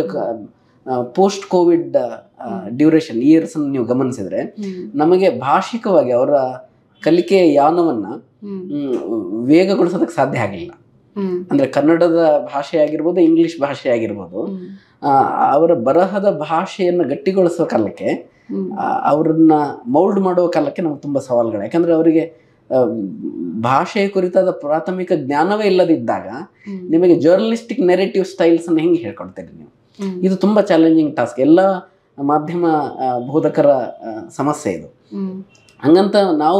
ಪೋಸ್ಟ್ ಕೋವಿಡ್ ಡ್ಯೂರೇಷನ್ ಇಯರ್ಸ್ ನೀವು ಗಮನಿಸಿದ್ರೆ ಹ್ಮ್ ನಮಗೆ ಭಾಷಿಕವಾಗಿ ಅವರ ಕಲಿಕೆಯ ಯಾನವನ್ನ ಹ್ಮ್ ಮ್, ವೇಗಗೊಳಿಸೋದಕ್ಕೆ ಸಾಧ್ಯ ಆಗಲಿಲ್ಲ ಹ್ಮ್ ಅಂದ್ರೆ ಕನ್ನಡದ ಭಾಷೆ ಆಗಿರ್ಬೋದು ಇಂಗ್ಲಿಷ್ ಭಾಷೆ ಆಗಿರ್ಬೋದು ಹ್ಮ್ ಆ, ಅವರ ಬರಹದ ಭಾಷೆಯನ್ನು ಗಟ್ಟಿಗೊಳಿಸುವ ಕಾಲಕ್ಕೆ ಹ್ಮ್ ಆ, ಅವ್ರನ್ನ ಮೌಲ್ಡ್ ಮಾಡುವ ಕಾಲಕ್ಕೆ ನಮ್ಗೆ ತುಂಬ ಸವಾಲುಗಳು ಯಾಕಂದ್ರೆ ಅವರಿಗೆ ಆ, ಭಾಷೆಯ ಕುರಿತಾದ ಪ್ರಾಥಮಿಕ ಜ್ಞಾನವೇ ಇಲ್ಲದಿದ್ದಾಗ ಹ್ಮ್ ನಿಮಗೆ ಜರ್ನಲಿಸ್ಟಿಕ್ ನೆರೆಟಿವ್ ಸ್ಟೈಲ್ಸ್ ಅನ್ನು ಹೆಂಗೆ ಹೇಳ್ಕೊಡ್ತೀರಿ ನೀವು ಹ್ಮ್ ಇದು ತುಂಬ ಚಾಲೆಂಜಿಂಗ್ ಟಾಸ್ಕ್ ಎಲ್ಲ ಮಾಧ್ಯಮ ಆ, ಬೋಧಕರ ಆ, ಸಮಸ್ಯೆ ಇದು ಹ್ಮ್ ಹಂಗಂತ ನಾವು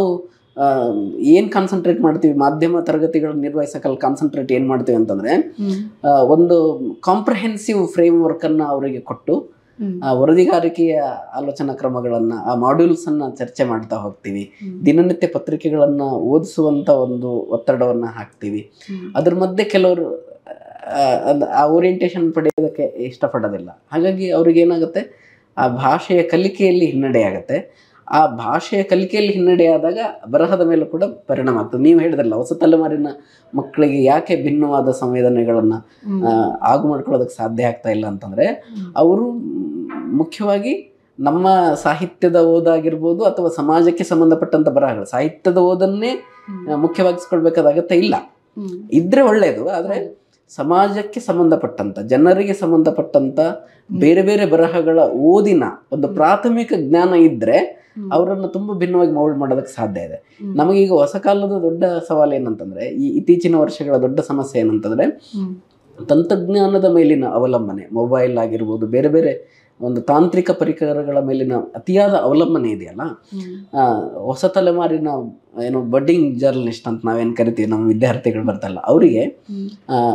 ಏನು ಕಾನ್ಸಂಟ್ರೇಟ್ ಮಾಡ್ತೀವಿ ಮಾಧ್ಯಮ ತರಗತಿಗಳನ್ನ ನಿರ್ವಹಿಸೋಕಲ್ಲಿ ಕಾನ್ಸಂಟ್ರೇಟ್ ಏನು ಮಾಡ್ತೀವಿ ಅಂತಂದರೆ ಹ್ಮ್ ಒಂದು ಕಾಂಪ್ರಹೆನ್ಸಿವ್ ಫ್ರೇಮ್ ವರ್ಕನ್ನು ಅವರಿಗೆ ಕೊಟ್ಟು ಹ್ಮ್ ಆ ವರದಿಗಾರಿಕೆಯ ಆಲೋಚನಾ ಕ್ರಮಗಳನ್ನು ಆ ಮಾಡ್ಯೂಲ್ಸನ್ನು ಚರ್ಚೆ ಮಾಡ್ತಾ ಹೋಗ್ತೀವಿ ಹ್ಮ್ ದಿನನಿತ್ಯ ಪತ್ರಿಕೆಗಳನ್ನು ಓದಿಸುವಂಥ ಒಂದು ಒತ್ತಡವನ್ನು ಹಾಕ್ತೀವಿ ಹ್ಮ್ ಅದ್ರ ಮಧ್ಯೆ ಕೆಲವರು ಆ, ಅದ್- ಆ ಓರಿಯೆಂಟೇಷನ್ ಪಡೆಯೋದಕ್ಕೆ ಇಷ್ಟಪಡೋದಿಲ್ಲ ಹಾಗಾಗಿ ಅವ್ರಿಗೆ ಏನಾಗುತ್ತೆ ಆ ಭಾಷೆಯ ಕಲಿಕೆಯಲ್ಲಿ ಹಿನ್ನಡೆ ಆಗುತ್ತೆ ಆ ಭಾಷೆಯ ಕಲಿಕೆಯಲ್ಲಿ ಹಿನ್ನಡೆ ಆದಾಗ ಬರಹದ ಮೇಲೂ ಕೂಡ ಪರಿಣಾಮ ಆಗ್ತದೆ ನೀವು ಹೇಳಿದ್ರಲ್ಲ ಹೊಸ ತಲೆಮಾರಿನ ಮಕ್ಕಳಿಗೆ ಯಾಕೆ ಭಿನ್ನವಾದ ಸಂವೇದನೆಗಳನ್ನು ಹ್ಮ್ ಆಗು ಮಾಡ್ಕೊಳ್ಳೋದಕ್ಕೆ ಸಾಧ್ಯ ಆಗ್ತಾ ಇಲ್ಲ ಅಂತಂದರೆ ಹ್ಮ್. ಅವರು ಮುಖ್ಯವಾಗಿ ನಮ್ಮ ಸಾಹಿತ್ಯದ ಓದಾಗಿರ್ಬೋದು ಅಥವಾ ಸಮಾಜಕ್ಕೆ ಸಂಬಂಧಪಟ್ಟಂಥ ಬರಹಗಳು ಸಾಹಿತ್ಯದ ಓದನ್ನೇ ಹ್ಮ್ ಆ, ಮುಖ್ಯವಾಗಿಸ್ಕೊಳ್ಬೇಕಾದ ಅಗತ್ಯ ಇಲ್ಲ ಹ್ಮ್ ಇದ್ರೆ ಒಳ್ಳೆಯದು ಆದರೆ ಸಮಾಜಕ್ಕೆ ಸಂಬಂಧಪಟ್ಟಂತ ಜನರಿಗೆ ಸಂಬಂಧಪಟ್ಟಂತ ಬೇರೆ ಬೇರೆ ಬರಹಗಳ ಓದಿನ ಒಂದು ಪ್ರಾಥಮಿಕ ಜ್ಞಾನ ಇದ್ರೆ ಹ್ಮ್. ಅವರನ್ನು ತುಂಬ ಭಿನ್ನವಾಗಿ ಮೌಲ್ಡ್ ಮಾಡೋದಕ್ಕೆ ಸಾಧ್ಯ ಇದೆ ಹ್ಮ್. ನಮಗೀಗ ಹೊಸ ಕಾಲದ ದೊಡ್ಡ ಸವಾಲು ಏನಂತಂದ್ರೆ ಈ ಇತ್ತೀಚಿನ ವರ್ಷಗಳ ದೊಡ್ಡ ಸಮಸ್ಯೆ ಏನಂತಂದ್ರೆ ಹ್ಮ್ ತಂತ್ರಜ್ಞಾನದ ಮೇಲಿನ ಅವಲಂಬನೆ ಮೊಬೈಲ್ ಆಗಿರ್ಬೋದು ಬೇರೆ ಬೇರೆ ಒಂದು ತಾಂತ್ರಿಕ ಪರಿಕರಗಳ ಮೇಲಿನ ಅತಿಯಾದ ಅವಲಂಬನೆ ಇದೆಯಲ್ಲ ಹ್ಮ್ ಆ, ಹೊಸ ತಲೆಮಾರಿನ ಏನು ಬಡ್ಡಿಂಗ್ ಜರ್ನಲಿಸ್ಟ್ ಅಂತ ನಾವೇನು ಕರಿತೀವಿ ನಮ್ಮ ವಿದ್ಯಾರ್ಥಿಗಳು ಬರ್ತಾರಲ್ಲ ಅವರಿಗೆ ಹ್ಮ್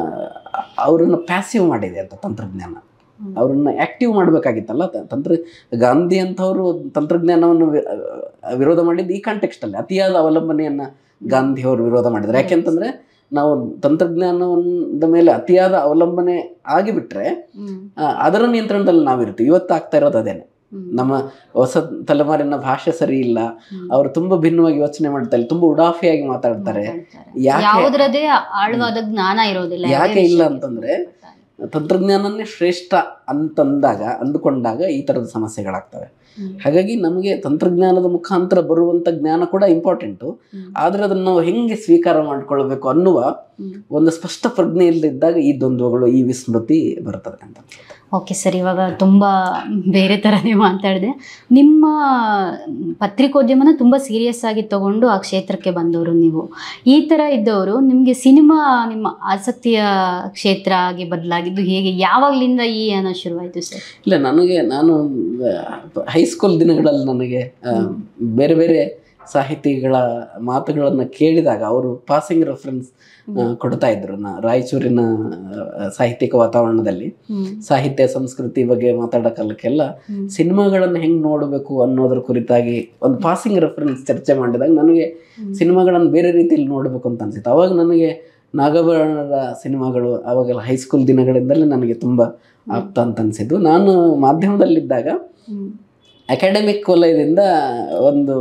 ಅವರನ್ನು ಪ್ಯಾಸಿವ್ ಮಾಡಿದೆ ಅಂತ ತಂತ್ರಜ್ಞಾನ ಹ್ಮ್. ಅವರನ್ನ ಆಕ್ಟಿವ್ ಮಾಡಬೇಕಾಗಿತ್ತಲ್ಲ ತ- ತಂತ್ರ ಗಾಂಧಿ ಅಂತವರು ತಂತ್ರಜ್ಞಾನವನ್ನು ವಿ- ಆ, ವಿರೋಧ ಮಾಡಿದ್ದು ಈ ಕಾಂಟೆಕ್ಸ್ಟಲ್ಲಿ ಅತಿಯಾದ ಅವಲಂಬನೆಯನ್ನು ಗಾಂಧಿ ಅವರು ವಿರೋಧ ಮಾಡಿದ್ರು ಯಾಕೆಂತಂದ್ರೆ ನಾವು ತಂತ್ರಜ್ಞಾನದ ಮೇಲೆ ಅತಿಯಾದ ಅವಲಂಬನೆ ಆಗಿಬಿಟ್ರೆ ಹ್ಮ್ ಆ, ಅದರ ನಿಯಂತ್ರಣದಲ್ಲಿ ನಾವಿರ್ತೀವಿ ಇವತ್ತು ಆಗ್ತಾ ಇರೋದು ಅದೇನೆ ಹ್ಮ್ ನಮ್ಮ ಹೊಸ ತಲೆಮಾರಿನ ಭಾಷೆ ಸರಿ ಇಲ್ಲ ಹ್ಮ್. ಅವರು ತುಂಬಾ ಭಿನ್ನವಾಗಿ ಯೋಚನೆ ಮಾಡ್ತಾರೆ ತುಂಬಾ ಉಡಾಫಿಯಾಗಿ ಮಾತಾಡ್ತಾರೆ ಮಾತಾಡ್ತಾರೆ. ಯಾಕೆ ಯಾವುದ್ರದೇ ಆಳವಾದ ಜ್ಞಾನ ಇರೋದಿಲ್ಲ ಯಾಕೆ ಯಾವುದೇ ಇಲ್ಲ ವಿಷಯಕ್ಕೆ ಅಂತಂದ್ರೆ ಸಂಬಂಧಪಟ್ಟ ತಂತ್ರಜ್ಞಾನನೇ ಶ್ರೇಷ್ಠ ಅಂತಂದಾಗ ಅಂದುಕೊಂಡಾಗ ಈ ಥರದ ಸಮಸ್ಯೆಗಳಾಗ್ತವೆ ಹ್ಮ್. ಹಾಗಾಗಿ ನಮಗೆ ತಂತ್ರಜ್ಞಾನದ ಮುಖಾಂತರ ಬರುವಂಥ ಜ್ಞಾನ ಕೂಡ ಇಂಪಾರ್ಟೆಂಟು ಹ್ಮ್. ಆದರೆ ಅದನ್ನು ನಾವು ಹೆಂಗೆ ಸ್ವೀಕಾರ ಮಾಡ್ಕೊಳ್ಬೇಕು ಅನ್ನುವ ಹ್ಮ್. ಒಂದು ಸ್ಪಷ್ಟ ಪ್ರಜ್ಞೆ ಇಲ್ಲದಿದ್ದಾಗ ಈ ದ್ವಂದ್ವಗಳು ಈ ವಿಸ್ಮೃತಿ ಬರ್ತದೆ ಅಂತ ಓಕೆ ಸರ್ ಇವಾಗ ತುಂಬ ಬೇರೆ ಥರನೇ ಮಾತಾಡಿದೆ ನಿಮ್ಮ ಪತ್ರಿಕೋದ್ಯಮನ ತುಂಬ ಸೀರಿಯಸ್ ಆಗಿ ತಗೊಂಡು ಆ ಕ್ಷೇತ್ರಕ್ಕೆ ಬಂದವರು ನೀವು ಈ ಥರ ಇದ್ದವರು ನಿಮಗೆ ಸಿನಿಮಾ ನಿಮ್ಮ ಆಸಕ್ತಿಯ ಕ್ಷೇತ್ರ ಆಗಿ ಬದಲಾಗಿದ್ದು ಹೇಗೆ ಯಾವಾಗಲಿಂದ ಈ ಅನ್ನೋ ಶುರುವಾಯಿತು ಸರ್ ಇಲ್ಲ ನನಗೆ ನಾನು ಹೈಸ್ಕೂಲ್ ದಿನಗಳಲ್ಲಿ ನನಗೆ ಆ, ಬೇರೆ ಬೇರೆ ಸಾಹಿತಿಗಳ ಮಾತುಗಳನ್ನು ಕೇಳಿದಾಗ ಅವರು ಪಾಸಿಂಗ್ ರೆಫರೆನ್ಸ್ ಕೊಡ್ತಾ ಇದ್ರು ನಾ ರಾಯಚೂರಿನ ಆ, ಸಾಹಿತ್ಯಿಕ ವಾತಾವರಣದಲ್ಲಿ ಹ್ಮ್. ಸಾಹಿತ್ಯ ಸಂಸ್ಕೃತಿ ಬಗ್ಗೆ ಮಾತಾಡೋ ಕಾಲಕ್ಕೆಲ್ಲ ಹ್ಮ್. ಸಿನಿಮಾಗಳನ್ನು ಹೆಂಗೆ ನೋಡಬೇಕು ಅನ್ನೋದ್ರ ಕುರಿತಾಗಿ ಒಂದು ಪಾಸಿಂಗ್ ರೆಫರೆನ್ಸ್ ಚರ್ಚೆ ಮಾಡಿದಾಗ ನನಗೆ ಹ್ಮ್. ಸಿನಿಮಾಗಳನ್ನು ಬೇರೆ ರೀತಿಯಲ್ಲಿ ನೋಡಬೇಕು ಅಂತ ಅನ್ಸಿತ್ತು ಅವಾಗ ನನಗೆ ನಾಗಭರಣರ ಸಿನಿಮಾಗಳು ಅವಾಗೆಲ್ಲ ಹೈಸ್ಕೂಲ್ ದಿನಗಳಿಂದಲೇ ನನಗೆ ತುಂಬ ಆಪ್ತ ಅಂತ ಅನಿಸಿದ್ದು ನಾನು ಮಾಧ್ಯಮದಲ್ಲಿದ್ದಾಗ ಹ್ಮ್. ಅಕಾಡೆಮಿಕ್ ವಲಯದಿಂದ ಒಂದು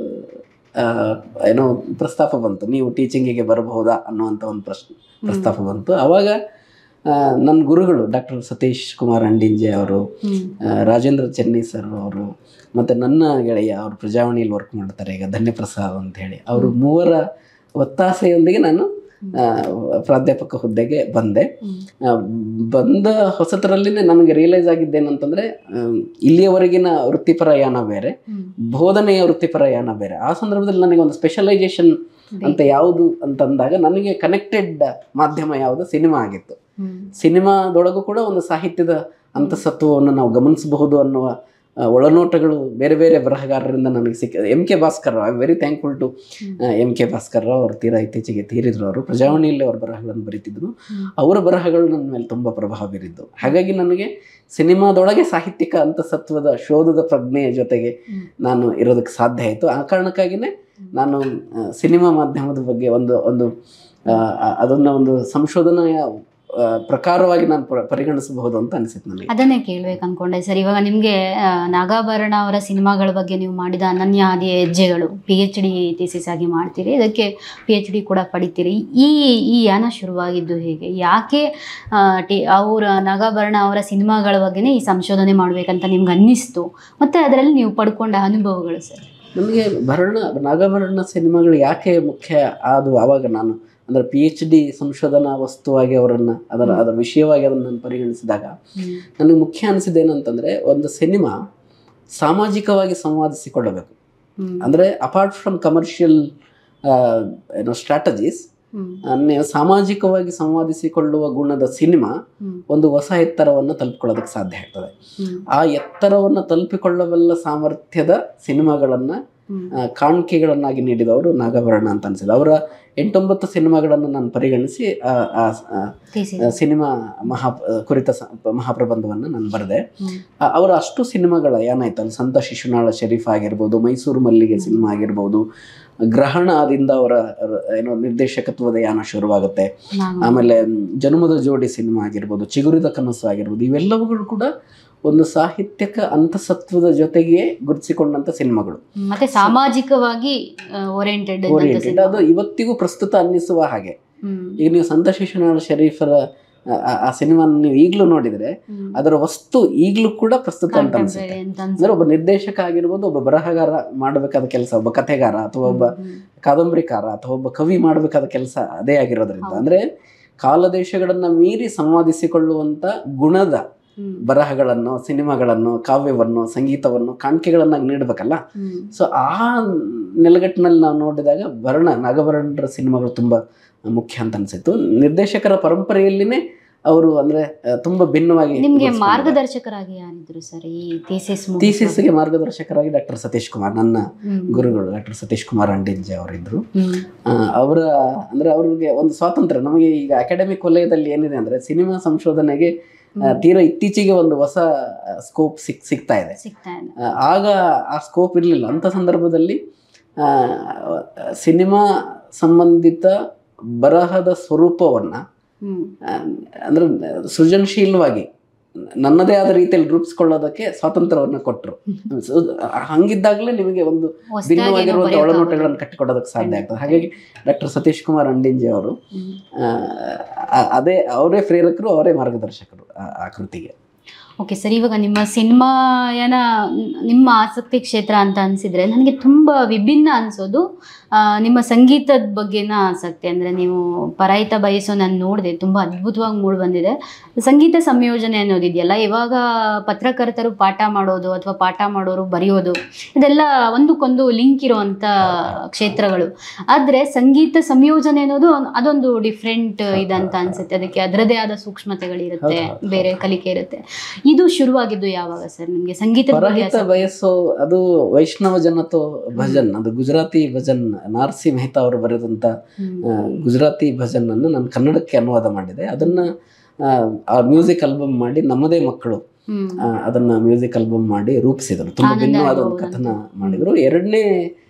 ಆ, ಏನೋ ಪ್ರಸ್ತಾಪ ಬಂತು ನೀವು ಟೀಚಿಂಗಿಗೆ ಬರಬಹುದಾ ಅನ್ನುವಂಥ ಒಂದು ಪ್ರಶ್ನೆ ಪ್ರಸ್ತಾಪ ಬಂತು ಆವಾಗ ಆ, ನನ್ನ ಗುರುಗಳು ಡಾಕ್ಟರ್ ಸತೀಶ್ ಕುಮಾರ್ ಅಂಡಿಂಜೆ ಅವರು ಹ್ಮ್. ಆ, ರಾಜೇಂದ್ರ ಚೆನ್ನೈ ಸರ್ ಅವರು ಮತ್ತು ನನ್ನ ಗೆಳೆಯ ಅವರು ಪ್ರಜಾವಾಣಿಯಲ್ಲಿ ವರ್ಕ್ ಮಾಡ್ತಾರೆ ಈಗ ಧನ್ಯಪ್ರಸಾದ್ ಅಂತ ಹೇಳಿ ಅವರು ಮೂವರ ಒತ್ತಾಸೆಯೊಂದಿಗೆ ನಾನು ಆ, ಪ್ರಾಧ್ಯಾಪಕ ಹುದ್ದೆಗೆ ಬಂದೆ ಹ್ಮ್. ಆ, ಬಂದ ಹೊಸತರಲ್ಲಿನೇ ನನಗೆ ರಿಯಲೈಸ್ ಆಗಿದ್ದೇನಂತಂದ್ರೆ ಆಮ್, ಇಲ್ಲಿಯವರೆಗಿನ ವೃತ್ತಿಪರ ಯಾನ ಬೇರೆ ಹ್ಮ್. ಬೋಧನೆಯ ವೃತ್ತಿಪರ ಯಾನ ಬೇರೆ ಆ ಸಂದರ್ಭದಲ್ಲಿ ನನಗೆ ಒಂದು ಸ್ಪೆಷಲೈಸೇಷನ್ ಅಂತ ಯಾವುದು ಅಂತಂದಾಗ ನನಗೆ ಕನೆಕ್ಟೆಡ್ ಮಾಧ್ಯಮ ಯಾವುದು ಸಿನಿಮಾ ಆಗಿತ್ತು ಹ್ಮ್. ಸಿನಿಮಾದೊಳಗೂ ಕೂಡ ಒಂದು ಸಾಹಿತ್ಯದ ಅಂತಸತ್ವವನ್ನು ನಾವು ಗಮನಿಸಬಹುದು ಅನ್ನುವ ಆ, ಒಳನೋಟಗಳು ಬೇರೆ ಬೇರೆ ಬರಹಗಾರರಿಂದ ನನಗೆ ಸಿಕ್ಕ M K Bhaskar I am very thankful to M K Bhaskar Rao ಅವರು ತೀರಾ ಇತ್ತೀಚೆಗೆ ತೀರಿದ್ರು ಅವರು ಪ್ರಜಾವಾಣಿಯಲ್ಲಿ ಅವರ ಬರಹಗಳನ್ನು ಬರೀತಿದ್ರು ಹ್ಮ್. ಅವರ ಬರಹಗಳು ನನ್ನ ಮೇಲೆ ತುಂಬ ಪ್ರಭಾವ ಬೀರಿದ್ದು ಹಾಗಾಗಿ ನನಗೆ ಸಿನಿಮಾದೊಳಗೆ ಸಾಹಿತ್ಯಿಕ ಅಂತಸತ್ವದ ಶೋಧದ ಪ್ರಜ್ಞೆಯ ಜೊತೆಗೆ ಹ್ಮ್. ನಾನು ಇರೋದಕ್ಕೆ ಸಾಧ್ಯ ಆಯಿತು ಆ ಕಾರಣಕ್ಕಾಗಿಯೇ ನಾನು ಆ, ಸಿನಿಮಾ ಮಾಧ್ಯಮದ ಬಗ್ಗೆ ಒಂದು ಒಂದು ಆ, ಆ, ಅದನ್ನ ಒಂದು ಸಂಶೋಧನೆಯ ಆ, ಪ್ರಕಾರವಾಗಿ ನಾನು ಪ- ಪರಿಗಣಿಸಬಹುದು ಅಂತ ಅನಿಸಿತು ನನಗೆ ಅದನ್ನೇ ಕೇಳ್ಬೇಕು ಅನ್ಕೊಂಡೆ ಸರ್ ಇವಾಗ ನಿಮಗೆ ನಾಗಾಭರಣ ಅವರ ಸಿನಿಮಾಗಳ ಬಗ್ಗೆ ನೀವು ಮಾಡಿದ ಅನನ್ಯ ಆದಿ ಹೆಜ್ಜೆಗಳು ಪಿ ಎಚ್ ಡಿ ಥೀಸಿಸ್ ಆಗಿ ಮಾಡ್ತೀರಿ ಇದಕ್ಕೆ ಪಿ ಎಚ್ ಡಿ ಕೂಡ ಪಡಿತೀರಿ ಈ ಈ ಯಾನ ಶುರುವಾಗಿದ್ದು ಹೇಗೆ ಯಾಕೆ ಆ, ಟಿ ಅವರ ನಾಗಾಭರಣ ಅವರ ಸಿನಿಮಾಗಳ ಬಗ್ಗೆನೇ ಈ ಸಂಶೋಧನೆ ಮಾಡಬೇಕಂತ ನಿಮ್ಗೆ ಅನ್ನಿಸ್ತು ಮತ್ತು ಅದರಲ್ಲಿ ನೀವು ಪಡ್ಕೊಂಡ ಅನುಭವಗಳು ಸರ್ ನನಗೆ ಭರಣ ನಾಗಭರಣ ಸಿನಿಮಾಗಳು ಯಾಕೆ ಮುಖ್ಯ ಅದು ಆವಾಗ ನಾನು ಅಂದರೆ ಪಿ ಎಚ್ ಡಿ ಸಂಶೋಧನಾ ವಸ್ತುವಾಗಿ ಅವರನ್ನು ಅದರ ಅದರ ವಿಷಯವಾಗಿ ಅದನ್ನು ನಾನು ಪರಿಗಣಿಸಿದಾಗ ನನಗೆ ಮುಖ್ಯ ಅನಿಸಿದೆ ಏನಂತಂದರೆ ಒಂದು ಸಿನಿಮಾ ಸಾಮಾಜಿಕವಾಗಿ ಸಂವಾದಿಸಿಕೊಳ್ಳಬೇಕು ಹ್ಮ್. ಅಂದರೆ ಅಪಾರ್ಟ್ ಫ್ರಮ್ ಕಮರ್ಷಿಯಲ್ ಏನೋ ಸ್ಟ್ರಾಟಜೀಸ್ ಹ್ಮ್. ಸಾಮಾಜಿಕವಾಗಿ ಸಂವಾದಿಸಿಕೊಳ್ಳುವ ಗುಣದ ಸಿನಿಮಾ ಹ್ಮ್. ಒಂದು ಹೊಸ ಎತ್ತರವನ್ನು ತಲುಪಿಕೊಳ್ಳೋದಕ್ಕೆ ಸಾಧ್ಯ ಆಗ್ತದೆ ಹ್ಮ್. ಆ ಎತ್ತರವನ್ನು ತಲುಪಿಕೊಳ್ಳಬಲ್ಲ ಸಾಮರ್ಥ್ಯದ ಸಿನಿಮಾಗಳನ್ನು ಹ್ಮ್. ಕಾಣಿಕೆಗಳನ್ನಾಗಿ ನೀಡಿದವರು ನಾಗಭರಣ ಅಂತ ಅನಿಸಿದೆ ಅವರ ಎಂಟೊಂಬತ್ತು ಸಿನಿಮಾಗಳನ್ನು ನಾನು ಪರಿಗಣಿಸಿ ಆ, ಆ, ಆ, Thesis. ಸಿನಿಮಾ ಮಹಾ ಕುರಿತ ಸ- ಮಹಾಪ್ರಬಂಧವನ್ನು ನಾನು ಬರೆದೆ ಹ್ಮ್. ಆ- ಅವರ ಅಷ್ಟು ಸಿನಿಮಾಗಳ ಏನಾಯ್ತಲ್ಲ ಸಂತ ಶಿಶುನಾಳ ಶರೀಫ್ ಆಗಿರ್ಬೋದು ಮೈಸೂರು ಮಲ್ಲಿಗೆ ಸಿನಿಮಾ ಆಗಿರ್ಬೋದು ಗ್ರಹಣದಿಂದ ಅವರ ರ- ಏನೋ ನಿರ್ದೇಶಕತ್ವದ ಯಾನ ಶುರುವಾಗುತ್ತೆ ನಾಗ- ಆಮೇಲೆ ಮ್, ಜನ್ಮದ ಜೋಡಿ ಸಿನಿಮಾ ಆಗಿರ್ಬೋದು ಚಿಗುರಿದ ಕನಸು ಆಗಿರ್ಬೋದು ಇವೆಲ್ಲವುಗಳು ಕೂಡ ಒಂದು ಸಾಹಿತ್ಯಕ ಅಂತಸತ್ವದ ಜೊತೆಗೆ ಗುರುತಿಸಿಕೊಂಡಂತ ಸಿನಿಮಾಗಳು ಮತ್ತೆ ಸಾಮಾಜಿಕವಾಗಿ ಓರಿಯೆಂಟೆಡ್ ಓರಿಯೆಂಟೆಡ್ ಅದು ಇವತ್ತಿಗೂ ಪ್ರಸ್ತುತ ಅನ್ನಿಸುವ ಹಾಗೆ ಈಗ ನೀವು ಸಂತ ಶಿಶುನಾಳ ಶರೀಫರ ಆ- ಆ- ಆ ಸಿನಿಮಾ ನೀವು ಈಗಲೂ ನೋಡಿದ್ರೆ ಅದರ ವಸ್ತು ಈಗಲೂ ಕೂಡ ಪ್ರಸ್ತುತ ಅಂತ ಅನ್ಸುತ್ತೆ ಅಂದ್ರೆ ಒಬ್ಬ ನಿರ್ದೇಶಕ ಆಗಿರ್ಬೋದು ಒಬ್ಬ ಬರಹಗಾರ ಮಾಡಬೇಕಾದ ಕೆಲಸ ಒಬ್ಬ ಕಥೆಗಾರ ಅಥವಾ ಒಬ್ಬ ಕಾದಂಬರಿಕಾರ ಅಥವಾ ಒಬ್ಬ ಕವಿ ಮಾಡಬೇಕಾದ ಕೆಲಸ ಅದೇ ಆಗಿರೋದ್ರಿಂದ ಹೌದು. ಅಂದ್ರೆ ಕಾಲದೇಶಗಳನ್ನ ಮೀರಿ ಸಂವಾದಿಸಿಕೊಳ್ಳುವಂತ ಗುಣದ ಬರಹಗಳನ್ನು ಸಿನಿಮಾಗಳನ್ನು ಕಾವ್ಯವನ್ನು ಸಂಗೀತವನ್ನು ಕಾಣಿಕೆಗಳನ್ನಾಗಿ ನೀಡಬೇಕಲ್ಲ ಸೊ ಆ ನೆಲಗಟ್ಟಿನಲ್ಲಿ ನಾವು ನೋಡಿದಾಗ ಭರಣ ನಾಗಭರಣರ ಸಿನಿಮಾಗಳು ತುಂಬಾ ಮುಖ್ಯ ಅಂತ ಅನ್ಸಿತ್ತು ನಿರ್ದೇಶಕರ ಪರಂಪರೆಯಲ್ಲಿನೇ ಅವರು ಅಂದ್ರೆ ಆ, ತುಂಬಾ ಭಿನ್ನವಾಗಿ ನಿಮ್ಗೆ ಗುರುತಿಸ್ಕೊಂಡಿದ್ದಾರೆ. ಮಾರ್ಗದರ್ಶಕರಾಗಿ ಯಾರಿದ್ರು ಸರ್ ಈ ಥೀಸಿಸ್ ಥೀಸಿಸ್ಗೆ ಮಾರ್ಗದರ್ಶಕರಾಗಿ ಡಾಕ್ಟರ್ ಸತೀಶ್ ಕುಮಾರ್ ನನ್ನ ಗುರುಗಳು ಡಾಕ್ಟರ್ ಸತೀಶ್ ಕುಮಾರ್ ಅಂಡಿಂಜೆ ಅವರಿದ್ರು ಆ, ಅವರ ಅಂದ್ರೆ ಅವ್ರಿಗೆ ಒಂದು ಸ್ವಾತಂತ್ರ್ಯ ನಮಗೆ ಈಗ ಅಕಾಡೆಮಿಕ್ ವಲಯದಲ್ಲಿ ಏನಿದೆ ಅಂದ್ರೆ ಸಿನಿಮಾ ಸಂಶೋಧನೆಗೆ ಆ, ತೀರಾ ಇತ್ತೀಚೆಗೆ ಒಂದು ಹೊಸ ಸ್ಕೋಪ್ ಸಿಕ್ ಸಿಗ್ತಾ ಇದೆ ಸಿಗ್ತಾ ಇದೆ ಆ, ಆಗ ಆ ಸ್ಕೋಪ್ ಇರಲಿಲ್ಲ ಅಂಥ ಸಂದರ್ಭದಲ್ಲಿ ಆ, ಸಿನಿಮಾ ಸಂಬಂಧಿತ ಬರಹದ ಸ್ವರೂಪವನ್ನು ಹ್ಮ್ ಅಂದ್ರೆ ಸೃಜನಶೀಲವಾಗಿ ನನ್ನದೇ ಆದ ರೀತಿಯಲ್ಲಿ ರೂಪಿಸ್ಕೊಳ್ಳೋದಕ್ಕೆ ಸ್ವಾತಂತ್ರ್ಯವನ್ನು ಕೊಟ್ಟರು ಹಂಗಿದ್ದಾಗಲೇ ನಿಮಗೆ ಒಂದು ಹೊಸ್ದಾಗಿ ಏನೋ ಭಿನ್ನವಾಗಿರುವಂಥ ಬರೆಯೋಕ್ಕಾಗುತ್ತೆ. ಒಳನೋಟಗಳನ್ನು ಕಟ್ಟಿಕೊಡೋದಕ್ಕೆ ಸಾಧ್ಯ ಆಗ್ತದೆ ಹಾಗಾಗಿ ಡಾಕ್ಟರ್ ಸತೀಶ್ ಕುಮಾರ್ ಅಂಡಿಂಜೆ ಅವರು ಹ್ಮ್. ಆ, ಅದೇ ಅವರೇ ಪ್ರೇರಕರು ಅವರೇ ಮಾರ್ಗದರ್ಶಕರು ಆ- ಆ ಕೃತಿಗೆ ಓಕೆ ಸರ್ ಇವಾಗ ನಿಮ್ಮ ಸಿನಿಮಾಯನ ನಿಮ್ಮ ಆಸಕ್ತಿ ಕ್ಷೇತ್ರ ಅಂತ ಅನಿಸಿದ್ರೆ ನನಗೆ ತುಂಬ ವಿಭಿನ್ನ ಅನಿಸೋದು ನಿಮ್ಮ ಸಂಗೀತದ ಬಗ್ಗೆನ ಆಸಕ್ತಿ ಅಂದರೆ ನೀವು ಪರಾಯಿತ ಬಯಸೋ ನಾನು ನೋಡಿದೆ ತುಂಬ ಅದ್ಭುತವಾಗಿ ಮೂಡಿ ಬಂದಿದೆ ಸಂಗೀತ ಸಂಯೋಜನೆ ಅನ್ನೋದಿದೆಯಲ್ಲ ಇವಾಗ ಪತ್ರಕರ್ತರು ಪಾಠ ಮಾಡೋದು ಅಥವಾ ಪಾಠ ಮಾಡೋರು ಬರೆಯೋದು ಇದೆಲ್ಲ ಒಂದಕ್ಕೊಂದು ಲಿಂಕ್ ಇರೋವಂಥ ಕ್ಷೇತ್ರಗಳು ಆದರೆ ಸಂಗೀತ ಸಂಯೋಜನೆ ಅನ್ನೋದು ಅದೊಂದು ಡಿಫ್ರೆಂಟ್ ಇದಂತ ಅನ್ಸುತ್ತೆ ಅದಕ್ಕೆ ಅದರದೇ ಆದ ಸೂಕ್ಷ್ಮತೆಗಳಿರುತ್ತೆ ಹೌದು, ಹೌದು. ಬೇರೆ ಕಲಿಕೆ ಇರುತ್ತೆ ಇದು ಶುರುವಾಗಿದ್ದು ಯಾವಾಗ ಸರ್ ನಿಮ್ಗೆ ಸಂಗೀತದ ಬಗ್ಗೆ ಪರಹಿತ ಆಸಕ್ತಿ? ಬಯಸೋ ಅದು ವೈಷ್ಣವ ಜನತೋ ಭಜನ್ ಅದು ಗುಜರಾತಿ ಭಜನ್ ನಾರ್ಸಿ ಮೆಹ್ತಾ ಅವರು ಬರೆದಂತ ಹ್ಮ್. ಆ, ಗುಜರಾತಿ ಭಜನ್ ಅನ್ನು ನಾನು ಕನ್ನಡಕ್ಕೆ ಅನುವಾದ ಮಾಡಿದೆ ಅದನ್ನ ಆ, ಆ ಮ್ಯೂಸಿಕ್ ಆಲ್ಬಮ್ ಮಾಡಿ ನಮ್ಮದೇ ಮಕ್ಕಳು ಹ್ಮ್. ಆ, ಅದನ್ನ ಮ್ಯೂಸಿಕ್ ಆಲ್ಬಮ್ ಮಾಡಿ ರೂಪಿಸಿದರು ತುಂಬಾ ಆನಂದ ಭಿನ್ನವಾದ ಒಂದು ಅನುಭವ ಕಥನ ಮಾಡಿದ್ರು ಎರಡನೇ